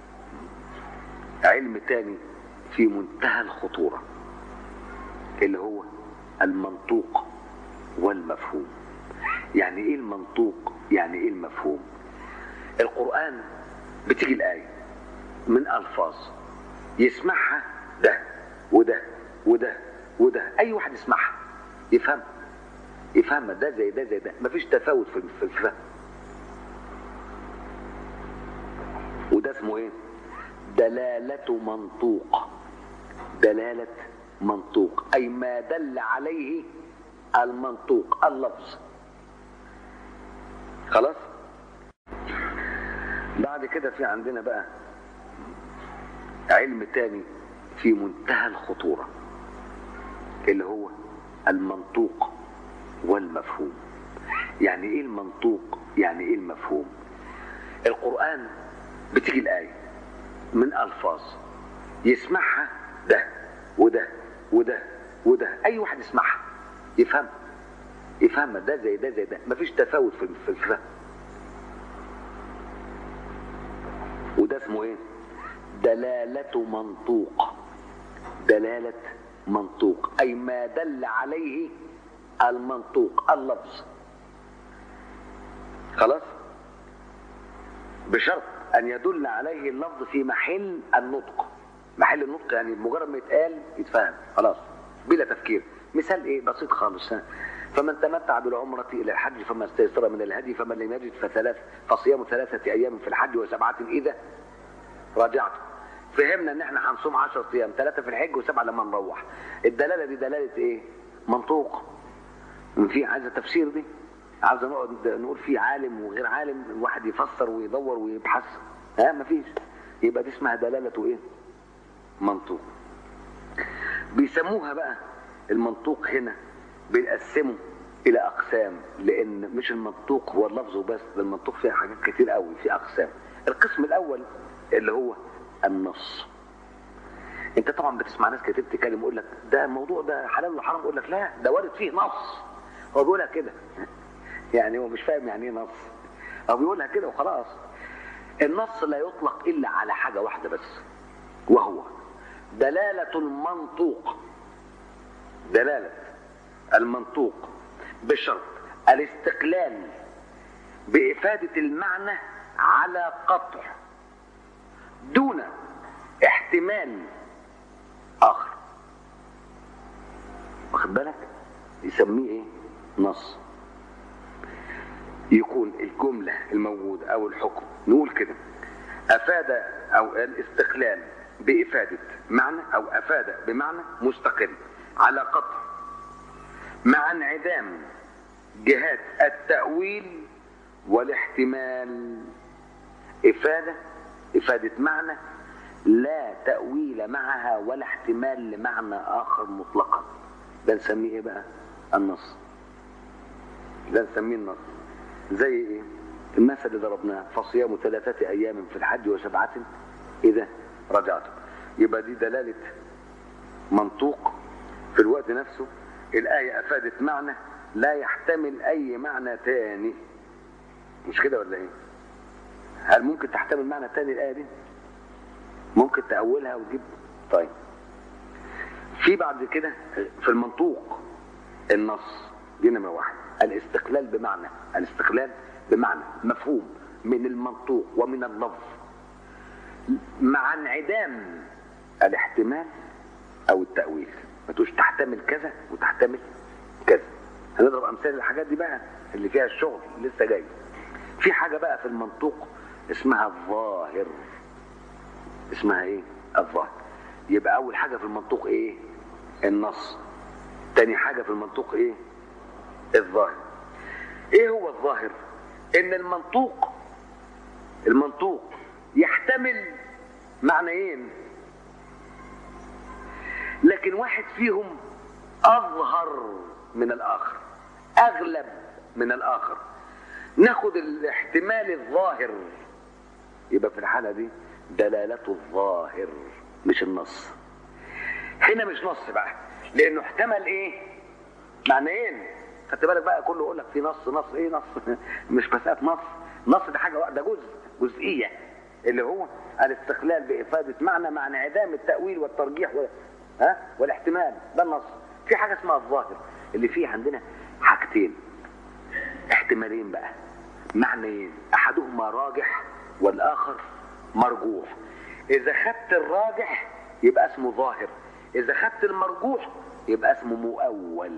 علم تاني في منتهى الخطورة اللي هو المنطوق والمفهوم يعني ايه المنطوق يعني ايه المفهوم القرآن بتيجي الآية من ألفاظ يسمعها ده وده وده وده أي واحد يسمعها يفهم يفهمها ده زي ده زي ده مفيش تفاوت في في الفهم وده اسمه ايه دلالة منطوق دلالة منطوق أي ما دل عليه المنطوق اللفظ خلاص بعد كده في عندنا بقى علم تاني في منتهى الخطورة اللي هو المنطوق والمفهوم يعني ايه المنطوق يعني ايه المفهوم القرآن بتيجي الآية من ألفاظ يسمعها ده وده وده وده أي واحد يسمعها يفهم يفهم ده زي ده زي ده مفيش تفاوت في في الفهم وده اسمه ايه دلالة منطوق دلالة منطوق أي ما دل عليه المنطوق اللفظ خلاص بشرط أن يدل عليه اللفظ في محل النطق محل النطق يعني مجرد ما يتقال يتفهم خلاص بلا تفكير مثال ايه بسيط خالص ها. فمن تمتع بالعمرة إلى الحج فما استيسر من الهدي فمن لم يجد فثلاث فصيام ثلاثة أيام في الحج وسبعة إذا رجعت فهمنا ان احنا هنصوم 10 ايام ثلاثه في الحج وسبعه لما نروح الدلاله دي دلاله ايه منطوق في عايزه تفسير دي عاوزه نقعد نقول في عالم وغير عالم الواحد يفسر ويدور ويبحث ها مفيش يبقى دي اسمها دلاله ايه منطوق بيسموها بقى المنطوق هنا بنقسمه الى اقسام لان مش المنطوق هو اللفظ وبس ده المنطوق فيها حاجات كتير قوي في اقسام القسم الاول اللي هو النص انت طبعا بتسمع ناس كتير تتكلم يقول لك ده الموضوع ده حلال ولا حرام يقول لك لا ده وارد فيه نص هو بيقولها كده يعني هو مش فاهم يعني ايه نص هو بيقولها كده وخلاص النص لا يطلق الا على حاجه واحده بس وهو دلاله المنطوق دلاله المنطوق بشرط الاستقلال بافاده المعنى على قطع دون احتمال اخر واخد بالك يسميه ايه نص يكون الجملة الموجودة او الحكم نقول كده افاد او الاستقلال بافادة معنى او افاد بمعنى مستقل على قطع مع انعدام جهات التأويل والاحتمال افادة افادة معنى لا تأويل معها ولا احتمال لمعنى آخر مطلقا ده نسميه ايه بقى النص ده نسميه النص زي ايه المثل اللي ضربناه فصيام ثلاثة أيام في الحج وسبعة إذا رجعتم يبقى دي دلالة منطوق في الوقت نفسه الآية أفادت معنى لا يحتمل أي معنى تاني مش كده ولا إيه؟ هل ممكن تحتمل معنى تاني الآية دي؟ ممكن تأولها وتجيب طيب في بعد كده في المنطوق النص دي نمرة واحد الاستقلال بمعنى الاستقلال بمعنى مفهوم من المنطوق ومن اللفظ مع انعدام الاحتمال او التأويل ما تقولش تحتمل كذا وتحتمل كذا هنضرب امثال الحاجات دي بقى اللي فيها الشغل لسه جاي في حاجة بقى في المنطوق اسمها الظاهر اسمها ايه الظاهر يبقى اول حاجة في المنطوق ايه النص تاني حاجة في المنطوق ايه الظاهر ايه هو الظاهر ان المنطوق المنطوق يحتمل معنيين لكن واحد فيهم اظهر من الاخر اغلب من الاخر ناخد الاحتمال الظاهر يبقى في الحالة دي دلالة الظاهر مش النص هنا مش نص بقى لانه احتمل ايه معنيين خدت بالك بقى كله يقول لك في نص نص ايه نص مش مسألة نص نص ده حاجة واحدة جزء جزئية اللي هو الاستقلال بإفادة معنى مع انعدام التأويل والترجيح و... ها والاحتمال ده النص في حاجة اسمها الظاهر اللي فيه عندنا حاجتين احتمالين بقى معنيين احدهما راجح والاخر مرجوح اذا خدت الراجح يبقى اسمه ظاهر اذا خدت المرجوح يبقى اسمه مؤول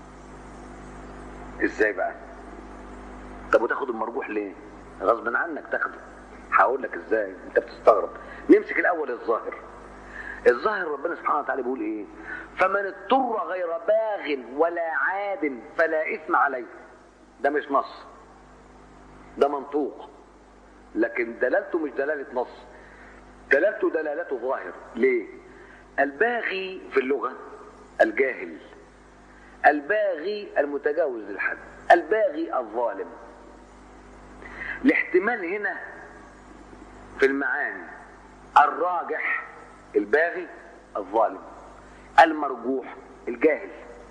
ازاي بقى طب وتاخد المرجوح ليه غصب عنك تاخده هقول لك ازاي انت بتستغرب نمسك الاول الظاهر الظاهر ربنا سبحانه وتعالى بيقول ايه فمن اضطر غير باغ ولا عاد فلا اثم عليه ده مش نص ده منطوق لكن دلالته مش دلالة نص دلالته دلالته ظاهر ليه الباغي في اللغة الجاهل الباغي المتجاوز للحد الباغي الظالم الاحتمال هنا في المعاني الراجح الباغي الظالم المرجوح الجاهل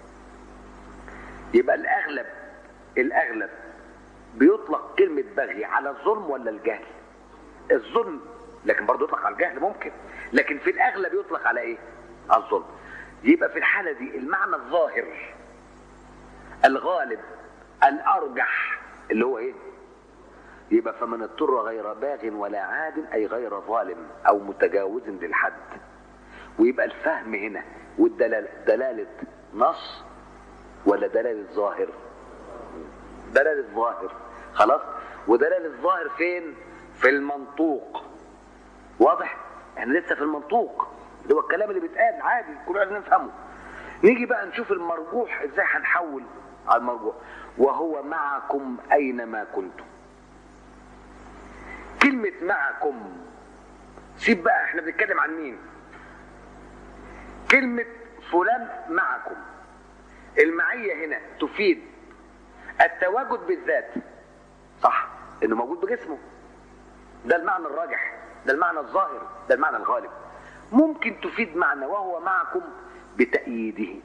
يبقى الاغلب الاغلب بيطلق كلمة بغي على الظلم ولا الجهل الظلم لكن برضه يطلق على الجهل ممكن لكن في الاغلب يطلق على ايه على الظلم يبقى في الحالة دي المعنى الظاهر الغالب الارجح اللي هو ايه يبقى فمن اضطر غير باغ ولا عاد اي غير ظالم او متجاوز للحد ويبقى الفهم هنا والدلالة دلالة نص ولا دلالة ظاهر دلالة ظاهر خلاص ودلالة ظاهر فين في المنطوق واضح احنا لسه في المنطوق اللي هو الكلام اللي بيتقال عادي كل عايزين نفهمه نيجي بقى نشوف المرجوح ازاي هنحول على المرجوح وهو معكم اينما كنتم كلمة معكم سيب بقى احنا بنتكلم عن مين كلمة فلان معكم المعية هنا تفيد التواجد بالذات صح انه موجود بجسمه ده المعنى الراجح ده المعنى الظاهر ده المعنى الغالب ممكن تفيد معنى وهو معكم بتأييده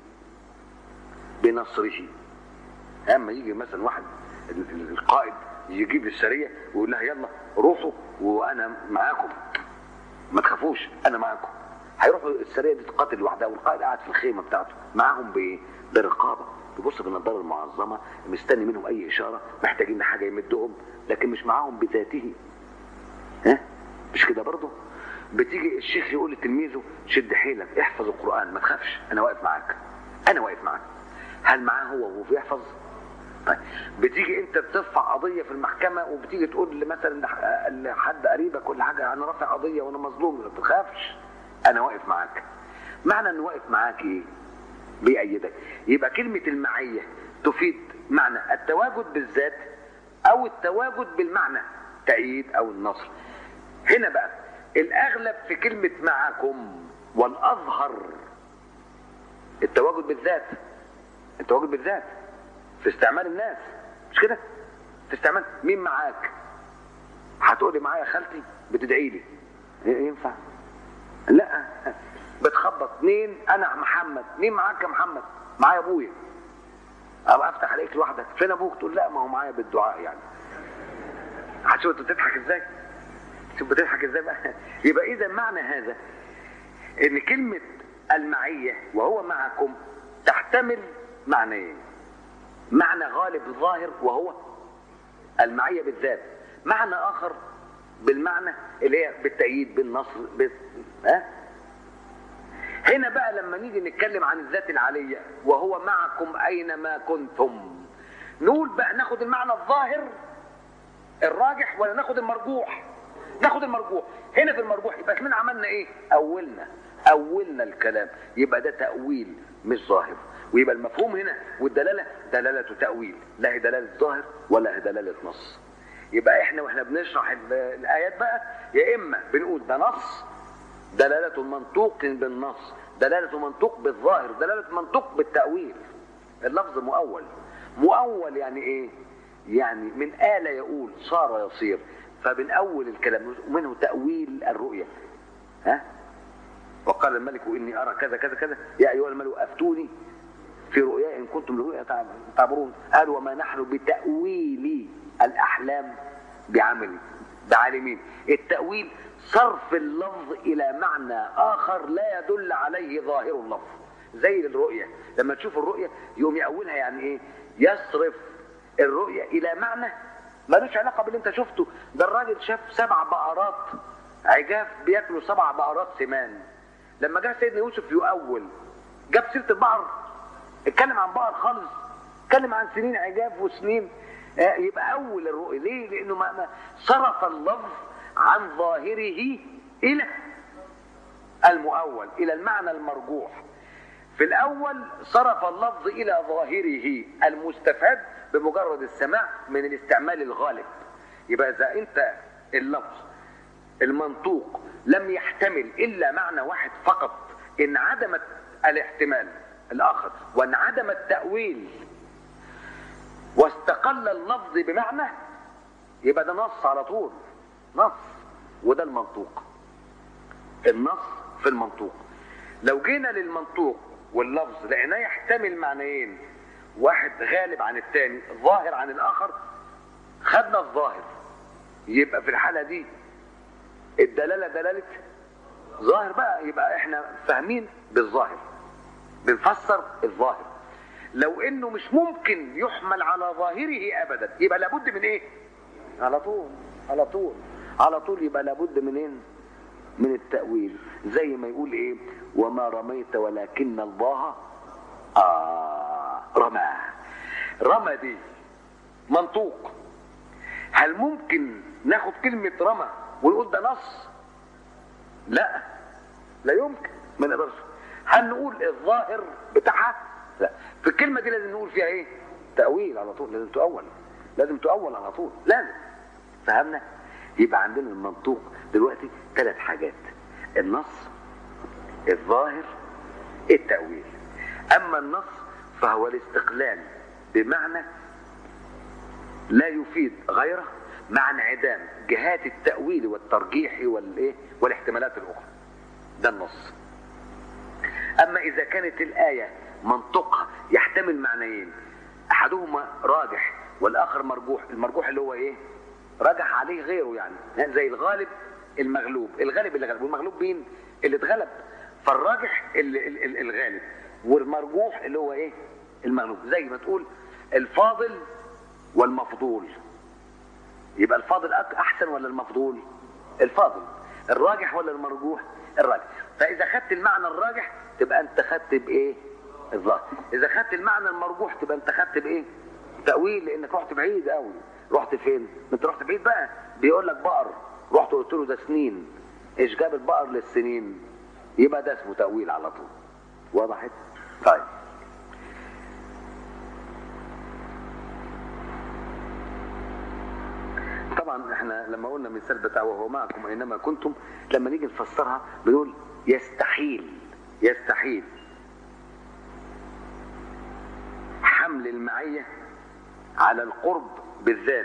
بنصره اما يجي مثلا واحد القائد يجيب السريه ويقول لها يلا روحوا وانا معاكم ما تخافوش انا معاكم هيروحوا السريه دي تقاتل لوحدها والقائد قاعد في الخيمه بتاعته معاهم بايه؟ برقابه يبص بالنظاره المعظمه مستني منهم اي اشاره محتاجين حاجه يمدهم لكن مش معاهم بذاته ها مش كده برضه بتيجي الشيخ يقول لتلميذه شد حيلك احفظ القران ما تخافش انا واقف معاك انا واقف معاك هل معاه هو وهو بيحفظ طيب بتيجي انت بترفع قضيه في المحكمه وبتيجي تقول مثلا لحد قريبك ولا حاجه انا رافع قضيه وانا مظلوم ما تخافش انا واقف معاك معنى انه واقف معاك ايه بيأيدك يبقى كلمة المعية تفيد معنى التواجد بالذات او التواجد بالمعنى تأييد او النصر هنا بقى الاغلب في كلمة معكم والاظهر التواجد بالذات التواجد بالذات في استعمال الناس مش كده في استعمال مين معاك هتقولي معايا خالتي بتدعي لي ينفع لا بتخبط مين انا محمد مين معاك يا محمد معايا ابويا ابقى افتح عليك لوحدك فين ابوك تقول لا ما هو معايا بالدعاء يعني هتشوف انت بتضحك ازاي شوف بتضحك ازاي بقى يبقى اذا معنى هذا ان كلمة المعية وهو معكم تحتمل معنيين معنى غالب ظاهر وهو المعية بالذات معنى اخر بالمعنى اللي هي بالتأييد بالنصر بال... ها هنا بقى لما نيجي نتكلم عن الذات العالية وهو معكم أينما كنتم نقول بقى ناخد المعنى الظاهر الراجح ولا ناخد المرجوح ناخد المرجوح هنا في المرجوح يبقى احنا عملنا ايه أولنا أولنا الكلام يبقى ده تأويل مش ظاهر ويبقى المفهوم هنا والدلالة دلالة تأويل لا هي دلالة ظاهر ولا هي دلالة نص يبقى احنا واحنا بنشرح الآيات بقى يا إما بنقول ده نص دلالة منطوق بالنص دلالة منطوق بالظاهر دلالة منطوق بالتأويل اللفظ مؤول مؤول يعني ايه يعني من آل يقول صار يصير فمن أول الكلام ومنه تأويل الرؤية ها وقال الملك إني أرى كذا كذا كذا يا أيها الملك أفتوني في رؤيا إن كنتم لرؤيا تعبرون قال وما نحن بتأويل الأحلام بعمل بعالمين التأويل صرف اللفظ إلى معنى آخر لا يدل عليه ظاهر اللفظ زي الرؤية لما تشوف الرؤية يقوم يأولها يعني إيه يصرف الرؤية إلى معنى ملوش علاقة باللي أنت شفته ده الراجل شاف سبع بقرات عجاف بياكلوا سبع بقرات سمان لما جه سيدنا يوسف يؤول جاب سيرة البقر اتكلم عن بقر خالص اتكلم عن سنين عجاف وسنين آه يبقى أول الرؤية ليه؟ لأنه ما ما صرف اللفظ عن ظاهره إلى المؤول إلى المعنى المرجوح في الأول صرف اللفظ إلى ظاهره المستفاد بمجرد السماع من الاستعمال الغالب يبقى إذا أنت اللفظ المنطوق لم يحتمل إلا معنى واحد فقط انعدمت الاحتمال الآخر وانعدم التأويل واستقل اللفظ بمعنى يبقى ده نص على طول نص وده المنطوق النص في المنطوق لو جينا للمنطوق واللفظ لقيناه يحتمل معنيين واحد غالب عن الثاني ظاهر عن الاخر خدنا الظاهر يبقى في الحاله دي الدلاله دلاله ظاهر بقى يبقى احنا فاهمين بالظاهر بنفسر الظاهر لو انه مش ممكن يحمل على ظاهره ابدا يبقى لابد من ايه على طول على طول على طول يبقى لابد من ايه من التأويل زي ما يقول ايه وما رميت ولكن الله آه رمى رمى دي منطوق هل ممكن ناخد كلمة رمى ونقول ده نص لا لا يمكن ما نقدرش هل نقول الظاهر بتاعها لا في الكلمة دي لازم نقول فيها ايه تأويل على طول لازم تؤول لازم تؤول على طول لازم فهمنا يبقى عندنا المنطوق دلوقتي ثلاث حاجات النص الظاهر التأويل أما النص فهو الاستقلال بمعنى لا يفيد غيره مع انعدام جهات التأويل والترجيح والإيه والاحتمالات الأخرى ده النص أما إذا كانت الآية منطقها يحتمل معنيين أحدهما راجح والآخر مرجوح المرجوح اللي هو إيه رجح عليه غيره يعني زي الغالب المغلوب الغالب اللي غلب والمغلوب مين اللي اتغلب فالراجح اللي اللي الغالب والمرجوح اللي هو ايه المغلوب زي ما تقول الفاضل والمفضول يبقى الفاضل احسن ولا المفضول الفاضل الراجح ولا المرجوح الراجح فاذا خدت المعنى الراجح تبقى انت خدت بايه الظاهر اذا خدت المعنى المرجوح تبقى انت خدت بايه تاويل لانك رحت بعيد قوي رحت فين انت رحت بعيد بقى بيقول لك بقر رحت قلت له ده سنين ايش جاب البقر للسنين يبقى ده اسمه تاويل على طول وضحت طيب طبعا احنا لما قلنا مثال بتاع وهو معكم اينما كنتم لما نيجي نفسرها بنقول يستحيل يستحيل حمل المعيه على القرب بالذات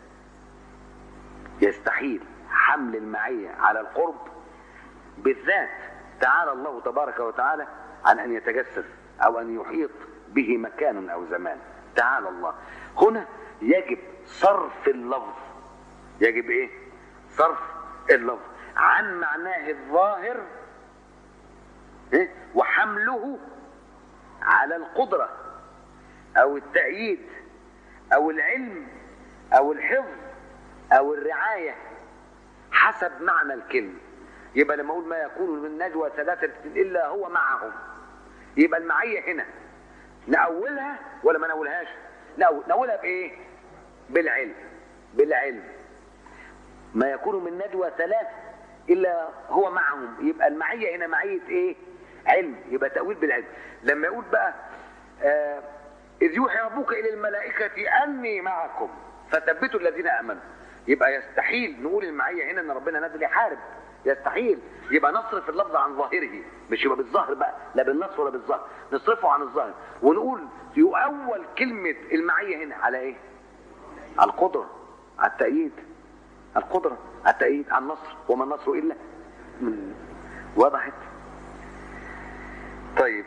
يستحيل حمل المعية على القرب بالذات تعالى الله تبارك وتعالى عن أن يتجسد أو أن يحيط به مكان أو زمان تعالى الله هنا يجب صرف اللفظ يجب إيه صرف اللفظ عن معناه الظاهر إيه؟ وحمله على القدرة أو التأييد او العلم او الحفظ او الرعاية حسب معنى الكلمة يبقى لما اقول ما يكون من نجوى ثلاثة الا هو معهم يبقى المعية هنا نأولها ولا ما نأولهاش نأولها بايه بالعلم بالعلم ما يكون من نجوى ثلاث الا هو معهم يبقى المعية هنا معية ايه علم يبقى تأويل بالعلم لما يقول بقى آه إذ يوحي ربك إلى الملائكة أني معكم فثبتوا الذين آمنوا يبقى يستحيل نقول المعية هنا إن ربنا نازل يحارب يستحيل يبقى نصرف اللفظ عن ظاهره مش يبقى بالظاهر بقى لا بالنص ولا بالظاهر نصرفه عن الظاهر ونقول يؤول كلمة المعية هنا على إيه؟ على القدرة على التأييد القدرة على التأييد على النصر وما النصر إلا من وضحت طيب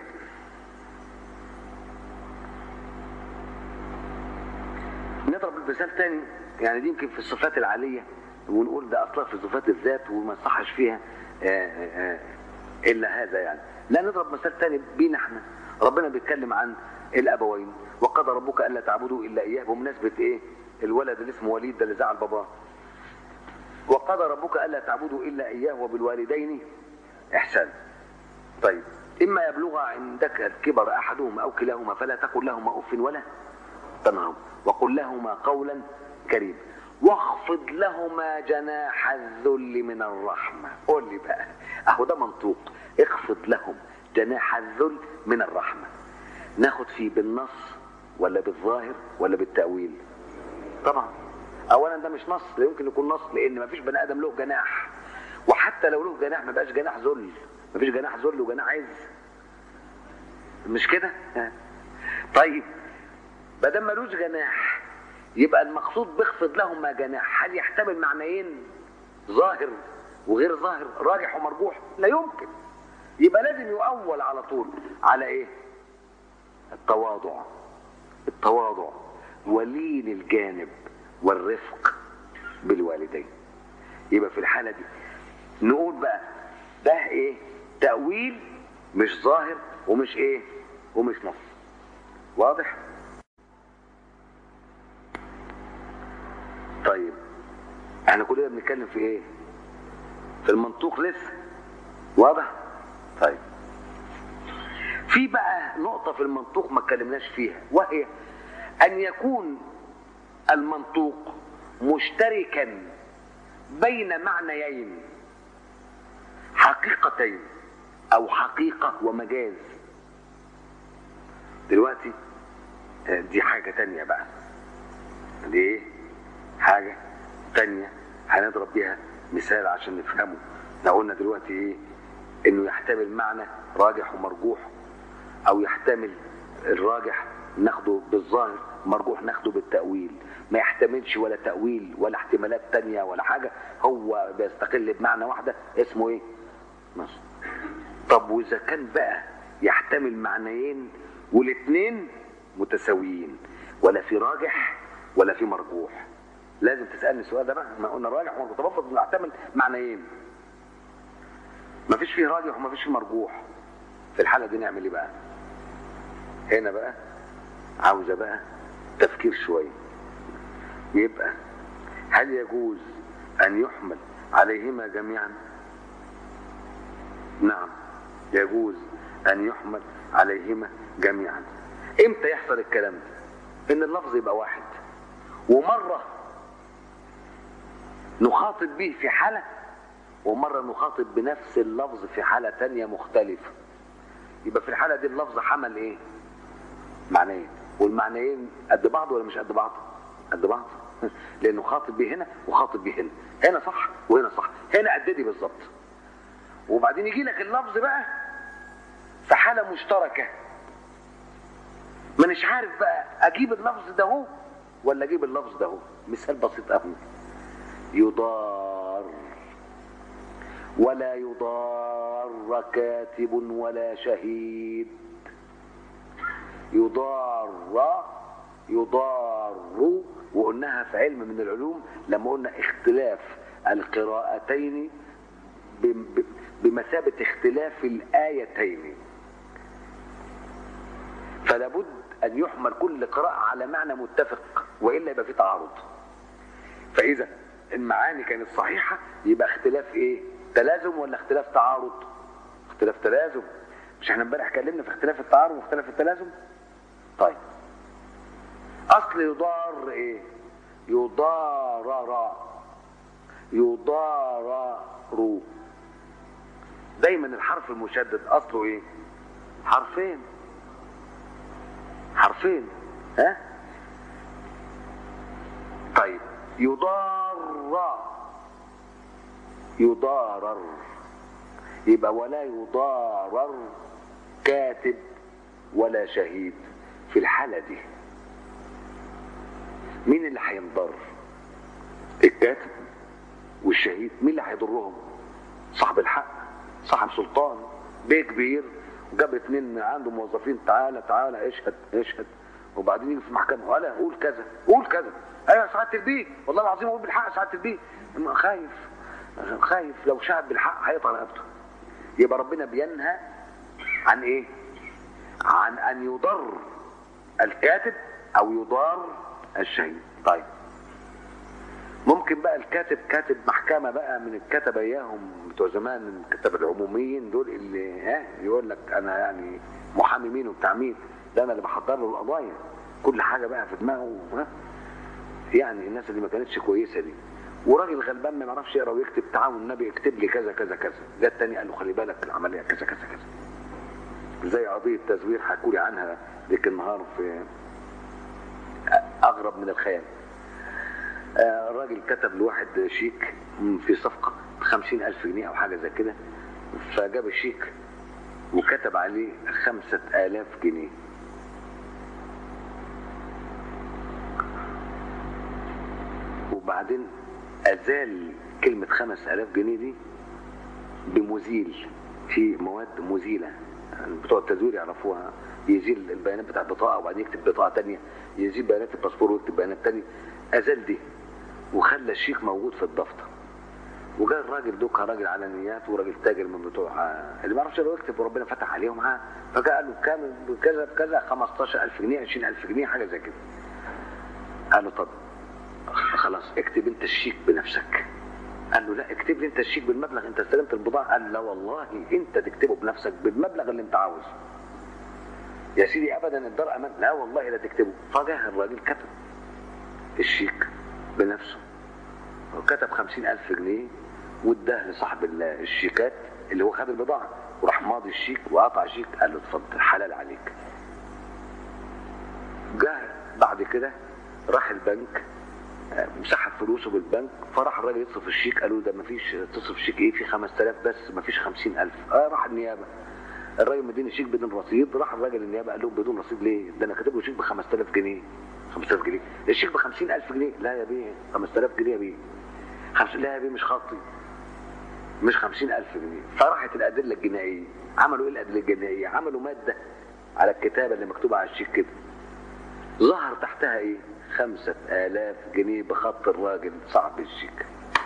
نضرب المثال تاني يعني دي يمكن في الصفات العالية ونقول ده أصلا في صفات الذات وما يصحش فيها آه، آه، آه، إلا هذا يعني لا نضرب مثال تاني بينا احنا ربنا بيتكلم عن الأبوين وقضى ربك ألا تعبدوا إلا إياه بمناسبة إيه الولد اللي اسمه وليد ده اللي زعل باباه وقضى ربك ألا تعبدوا إلا إياه وبالوالدين إحسانا طيب إما يبلغ عندك الكبر أحدهما أو كلاهما فلا تقل لهما أف ولا تنهرهما وقل لهما قولا كريما واخفض لهما جناح الذل من الرحمة قول لي بقى أهو ده منطوق اخفض لهم جناح الذل من الرحمة ناخد فيه بالنص ولا بالظاهر ولا بالتأويل طبعا اولا ده مش نص لا يمكن يكون نص لان ما فيش بني ادم له جناح وحتى لو له جناح ما بقاش جناح ذل ما فيش جناح ذل وجناح عز مش كده ها. طيب ما دام ملوش جناح يبقى المقصود بيخفض لهم ما جناح هل يحتمل معنيين ظاهر وغير ظاهر راجح ومرجوح لا يمكن يبقى لازم يؤول على طول على ايه التواضع التواضع ولين الجانب والرفق بالوالدين يبقى في الحالة دي نقول بقى ده ايه تأويل مش ظاهر ومش ايه ومش نص واضح طيب احنا كلنا بنتكلم في ايه في المنطوق لسه واضح طيب في بقى نقطة في المنطوق ما اتكلمناش فيها وهي أن يكون المنطوق مشتركا بين معنيين حقيقتين أو حقيقة ومجاز دلوقتي آه، دي حاجة تانية بقى دي ايه حاجة تانية هنضرب بيها مثال عشان نفهمه احنا قلنا دلوقتي ايه انه يحتمل معنى راجح ومرجوح او يحتمل الراجح ناخده بالظاهر مرجوح ناخده بالتأويل ما يحتملش ولا تأويل ولا احتمالات تانية ولا حاجة هو بيستقل بمعنى واحدة اسمه ايه نص طب واذا كان بقى يحتمل معنيين والاثنين متساويين ولا في راجح ولا في مرجوح لازم تسألني السؤال ده بقى ما قلنا راجح ومرجوح طب افرض انه يحتمل معنيين ما فيش فيه راجح وما فيش فيه مرجوح في الحالة دي نعمل ايه بقى هنا بقى عاوزة بقى تفكير شوية يبقى هل يجوز أن يحمل عليهما جميعا نعم يجوز أن يحمل عليهما جميعا امتى يحصل الكلام ده ان اللفظ يبقى واحد ومرة نخاطب به في حالة ومرة نخاطب بنفس اللفظ في حالة تانية مختلفة يبقى في الحالة دي اللفظ حمل ايه معنيين والمعنيين قد بعض ولا مش قد بعض قد بعض لانه خاطب به هنا وخاطب به هنا هنا صح وهنا صح هنا قد دي بالظبط وبعدين يجي لك اللفظ بقى في حالة مشتركة مانيش عارف بقى اجيب اللفظ ده هو ولا اجيب اللفظ ده هو مثال بسيط قوي يضار ولا يضار كاتب ولا شهيد يضار يضار وقلناها في علم من العلوم لما قلنا اختلاف القراءتين ب- ب- بمثابة اختلاف الآيتين فلا بد أن يحمل كل قراءة على معنى متفق وإلا يبقى في تعارض فإذا المعاني كانت صحيحة يبقى اختلاف إيه؟ تلازم ولا اختلاف تعارض؟ اختلاف تلازم مش احنا امبارح اتكلمنا في اختلاف التعارض واختلاف التلازم؟ طيب أصل يضار إيه؟ يضارر يضارر دايما الحرف المشدد أصله إيه؟ حرفين حرفين ها طيب يضار يضارر يبقى ولا يضارر كاتب ولا شهيد في الحالة دي مين اللي هينضر الكاتب والشهيد مين اللي هيضرهم صاحب الحق صاحب سلطان بيه كبير وجاب اتنين عنده موظفين تعالى تعالى اشهد اشهد وبعدين يجي في المحكمه ولا قول كذا قول كذا ايوه يا سعاده البيه والله العظيم قول بالحق يا سعاده البيه أما خايف خايف لو شهد بالحق هيقطع رقبته يبقى ربنا بينهى عن ايه عن ان يضر الكاتب او يضار الشهيد طيب ممكن بقى الكاتب كاتب محكمة بقى من الكتبة اياهم بتوع زمان الكتبة العموميين دول اللي ها يقول لك انا يعني محامي مين وبتاع مين ده انا اللي بحضر له القضايا كل حاجة بقى في دماغه ها يعني الناس اللي ما كانتش كويسة دي وراجل غلبان ما يعرفش يقرا ويكتب تعاون النبي اكتب لي كذا كذا كذا ده التاني قال له خلي بالك العملية كذا كذا كذا زي قضية تزوير حكوا لي عنها ذيك النهار في أغرب من الخيال آه، الراجل كتب لواحد شيك في صفقة بخمسين ألف جنيه أو حاجة زي كده فجاب الشيك وكتب عليه خمسة آلاف جنيه وبعدين أزال كلمة خمس آلاف جنيه دي بمزيل في مواد مزيلة يعني بتوع التزوير يعرفوها يزيل البيانات بتاع البطاقة وبعدين يكتب بطاقة تانية يزيل بيانات الباسبور ويكتب بيانات تانية أزال دي وخلى الشيك موجود في الدفتر وجاء الراجل دوكا راجل على نيات وراجل تاجر من بتوع اللي ما يعرفش يقرا ويكتب وربنا فتح عليه معاه فجاء قال له كام بكذا بكذا 15000 جنيه 20000 جنيه حاجه زي كده قال له طب خلاص اكتب انت الشيك بنفسك قال له لا اكتب لي انت الشيك بالمبلغ انت استلمت البضاعه قال لا والله انت تكتبه بنفسك بالمبلغ اللي انت عاوزه يا سيدي ابدا الدار امان لا والله لا تكتبه فجاه الراجل كتب الشيك بنفسه وكتب خمسين ألف جنيه واداه لصاحب ال- الشيكات اللي هو خد البضاعة وراح ماضي الشيك وقطع شيك قال له اتفضل حلال عليك جاء بعد كده راح البنك آه، مسحب فلوسه بالبنك فراح الراجل يصرف الشيك قالوا ده مفيش تصرف شيك ايه في 5000 بس مفيش 50000 اه راح النيابه الراجل مديني شيك بدون رصيد راح الراجل النيابه قال لهم بدون رصيد ليه ده انا كاتب له شيك ب 5000 جنيه 5000 جنيه الشيك ب 50000 جنيه لا يا بيه 5000 جنيه يا بيه خمس... لا يا بيه مش خطي مش 50000 جنيه فراحت الادله الجنائيه عملوا ايه الادله الجنائيه عملوا ماده على الكتابه اللي مكتوبه على الشيك كده ظهر تحتها ايه خمسة آلاف جنيه بخط الراجل صاحب الشيك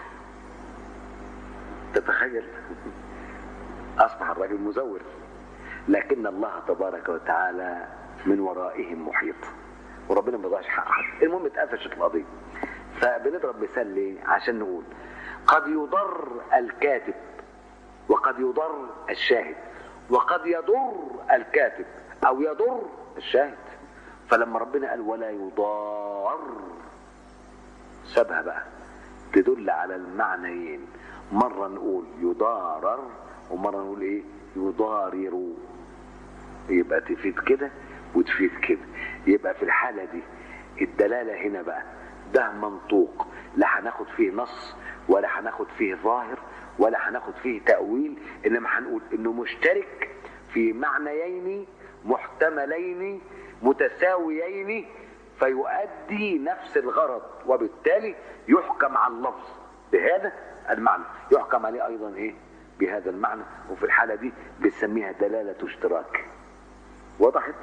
تتخيل أصبح الراجل مزور لكن الله تبارك وتعالى من ورائهم محيط وربنا ما ضاعش حق حد المهم اتقفشت القضية فبنضرب مثال ليه عشان نقول قد يضر الكاتب وقد يضر الشاهد وقد يضر الكاتب او يضر الشاهد فلما ربنا قال ولا يضار سابها بقى تدل على المعنيين مرة نقول يضارر ومرة نقول ايه يضارر يبقى تفيد كده وتفيد كده يبقى في الحالة دي الدلالة هنا بقى ده منطوق لا هناخد فيه نص ولا هناخد فيه ظاهر ولا هناخد فيه تأويل إنما هنقول إنه مشترك في معنيين محتملين متساويين فيؤدي نفس الغرض وبالتالي يحكم على اللفظ بهذا المعنى يحكم عليه أيضا إيه بهذا المعنى وفي الحالة دي بنسميها دلالة اشتراك وضحت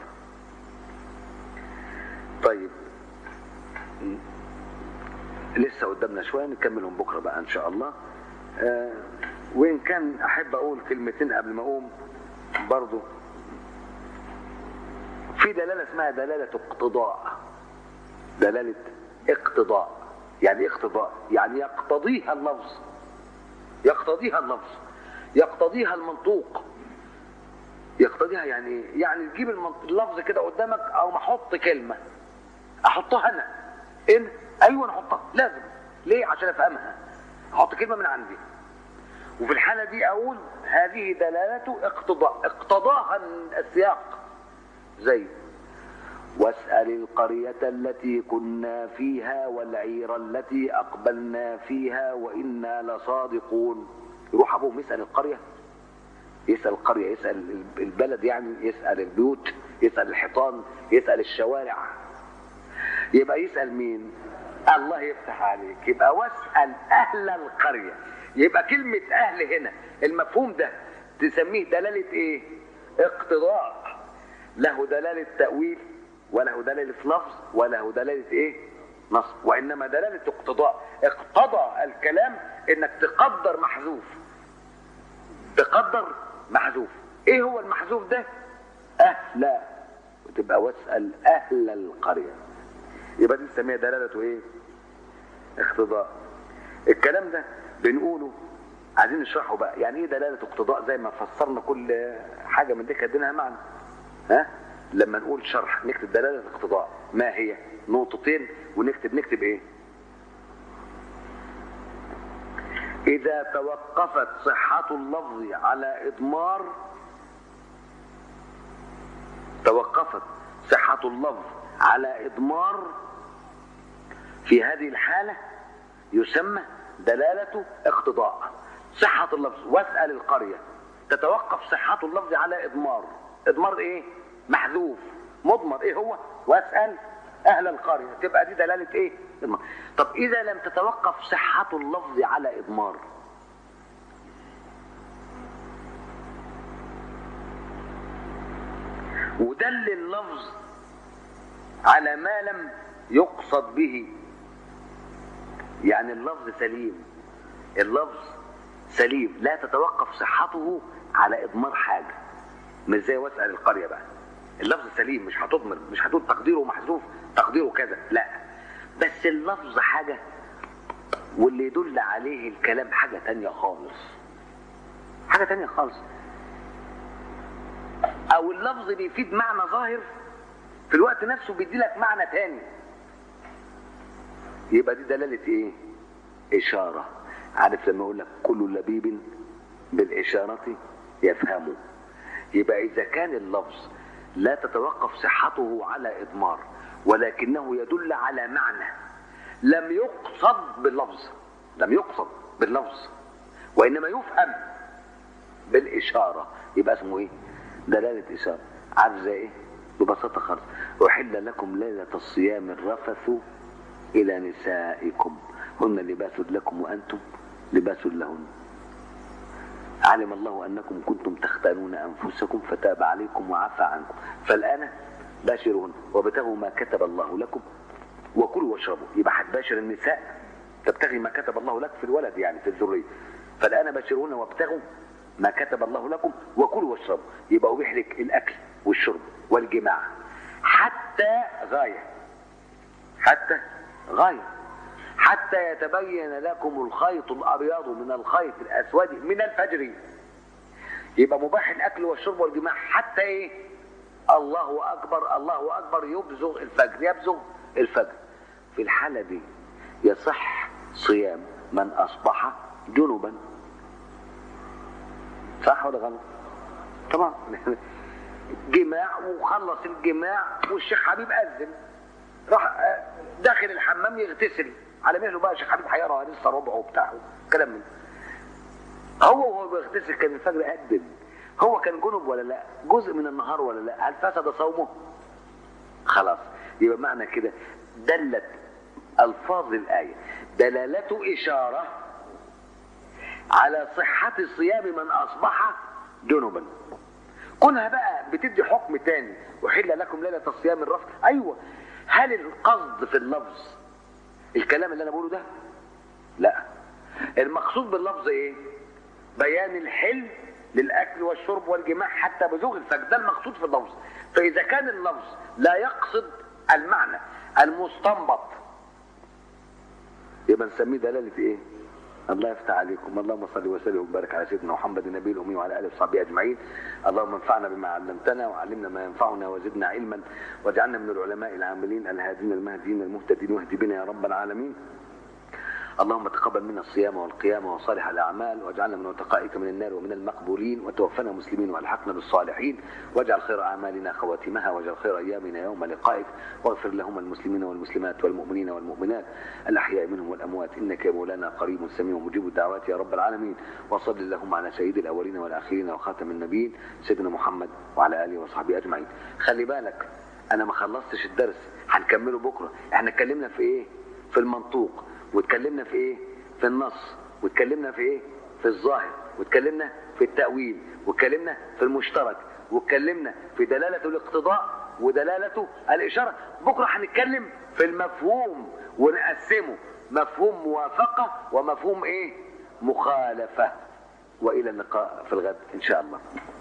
طيب لسه قدامنا شوية نكملهم بكرة بقى إن شاء الله آه وإن كان أحب أقول كلمتين قبل ما أقوم برضو في دلالة اسمها دلالة اقتضاء دلالة اقتضاء يعني ايه اقتضاء يعني يقتضيها اللفظ يقتضيها اللفظ يقتضيها المنطوق يقتضيها يعني ايه؟ يعني تجيب المنط- اللفظ كده قدامك او ما احط كلمه احطها انا ان ايوه انا احطها لازم ليه عشان افهمها احط كلمه من عندي وفي الحاله دي اقول هذه دلاله اقتضاء اقتضاها السياق زي واسأل القرية التي كنا فيها والعير التي أقبلنا فيها وإنا لصادقون يروح أبوهم يسأل القرية يسأل القرية يسأل البلد يعني يسأل البيوت يسأل الحيطان يسأل الشوارع يبقى يسأل مين الله يفتح عليك يبقى واسأل أهل القرية يبقى كلمة أهل هنا المفهوم ده تسميه دلالة إيه؟ اقتضاء له دلالة تأويل وله دلالة لفظ وله دلالة إيه؟ نصب وإنما دلالة اقتضاء اقتضى الكلام إنك تقدر محذوف تقدر محذوف إيه هو المحذوف ده؟ أهل وتبقى واسأل أهل القرية يبقى دي نسميها دلالة ايه اقتضاء الكلام ده بنقوله عايزين نشرحه بقى يعني ايه دلالة اقتضاء زي ما فسرنا كل حاجة من دي كدينها معنى ها لما نقول شرح نكتب دلالة اقتضاء ما هي نقطتين ونكتب نكتب ايه إذا توقفت صحة اللفظ على إضمار توقفت صحة اللفظ على إضمار في هذه الحالة يسمى دلالة اقتضاء صحة اللفظ واسأل القرية تتوقف صحة اللفظ على إضمار إضمار إيه؟ محذوف مضمر إيه هو؟ واسأل أهل القرية تبقى دي دلالة إيه؟ إضمار طب إذا لم تتوقف صحة اللفظ على إضمار ودل اللفظ على ما لم يقصد به يعني اللفظ سليم اللفظ سليم لا تتوقف صحته على اضمار حاجه مش زي واسال القريه بقى اللفظ سليم مش هتضمر مش هتقول تقديره محذوف تقديره كذا لا بس اللفظ حاجه واللي يدل عليه الكلام حاجه تانية خالص حاجه تانية خالص او اللفظ بيفيد معنى ظاهر في الوقت نفسه بيدي لك معنى تاني يبقى دي دلالة ايه اشارة عارف لما يقول لك كل لبيب بالاشارة يفهمه يبقى اذا كان اللفظ لا تتوقف صحته على اضمار ولكنه يدل على معنى لم يقصد باللفظ لم يقصد باللفظ وانما يفهم بالاشارة يبقى اسمه ايه دلالة اشارة عارف زي ايه ببساطة خالص أحل لكم ليلة الصيام الرفث إلى نسائكم هن لباس لكم وأنتم لباس لهن علم الله أنكم كنتم تختانون أنفسكم فتاب عليكم وعفى عنكم فالآن باشرهن وابتغوا ما كتب الله لكم وكلوا واشربوا يبقى هتباشر النساء تبتغي ما كتب الله لك في الولد يعني في الذرية فالآن باشرهن وابتغوا ما كتب الله لكم وكلوا واشربوا يبقى أبيح لك الأكل والشرب والجماع حتى غاية حتى غاية حتى يتبين لكم الخيط الأبيض من الخيط الأسود من الفجر يبقى مباح الأكل والشرب والجماع حتى إيه الله أكبر الله أكبر يبزغ الفجر يبزغ الفجر في الحالة دي يصح صيام من أصبح جنبا صح ولا غلط طبعا جماع وخلص الجماع والشيخ حبيب أذن راح داخل الحمام يغتسل على مهله بقى الشيخ حبيب هيقرا لسه ربعه وبتاع كلام من هو وهو بيغتسل كان الفجر أذن هو كان جنب ولا لا جزء من النهار ولا لا هل فسد صومه خلاص يبقى معنى كده دلت ألفاظ الآية دلالة إشارة على صحة صيام من أصبح جنبا كونها بقى بتدي حكم تاني وحل لكم ليلة الصيام الرفض أيوة هل القصد في اللفظ الكلام اللي أنا بقوله ده لا المقصود باللفظ إيه بيان الحل للأكل والشرب والجماع حتى بزوغ الفجر ده المقصود في اللفظ فإذا كان اللفظ لا يقصد المعنى المستنبط يبقى نسميه دلالة إيه الله يفتح عليكم اللهم صل وسلم وبارك على سيدنا محمد النبي الامي وعلى اله وصحبه اجمعين اللهم انفعنا بما علمتنا وعلمنا ما ينفعنا وزدنا علما واجعلنا من العلماء العاملين الهادين المهديين المهتدين واهد بنا يا رب العالمين اللهم تقبل منا الصيام والقيام وصالح الاعمال واجعلنا من عتقائك من النار ومن المقبولين وتوفنا مسلمين والحقنا بالصالحين واجعل خير اعمالنا خواتمها واجعل خير ايامنا يوم لقائك واغفر لهم المسلمين والمسلمات والمؤمنين والمؤمنات الاحياء منهم والاموات انك يا مولانا قريب سميع مجيب الدعوات يا رب العالمين وصل اللهم على سيد الاولين والاخرين وخاتم النبيين سيدنا محمد وعلى اله وصحبه اجمعين خلي بالك انا ما خلصتش الدرس هنكمله بكره احنا اتكلمنا في ايه في المنطوق واتكلمنا في ايه في النص واتكلمنا في ايه في الظاهر واتكلمنا في التأويل واتكلمنا في المشترك واتكلمنا في دلالة الاقتضاء ودلالة الإشارة بكرة هنتكلم في المفهوم ونقسمه مفهوم موافقة ومفهوم ايه مخالفة وإلى اللقاء في الغد إن شاء الله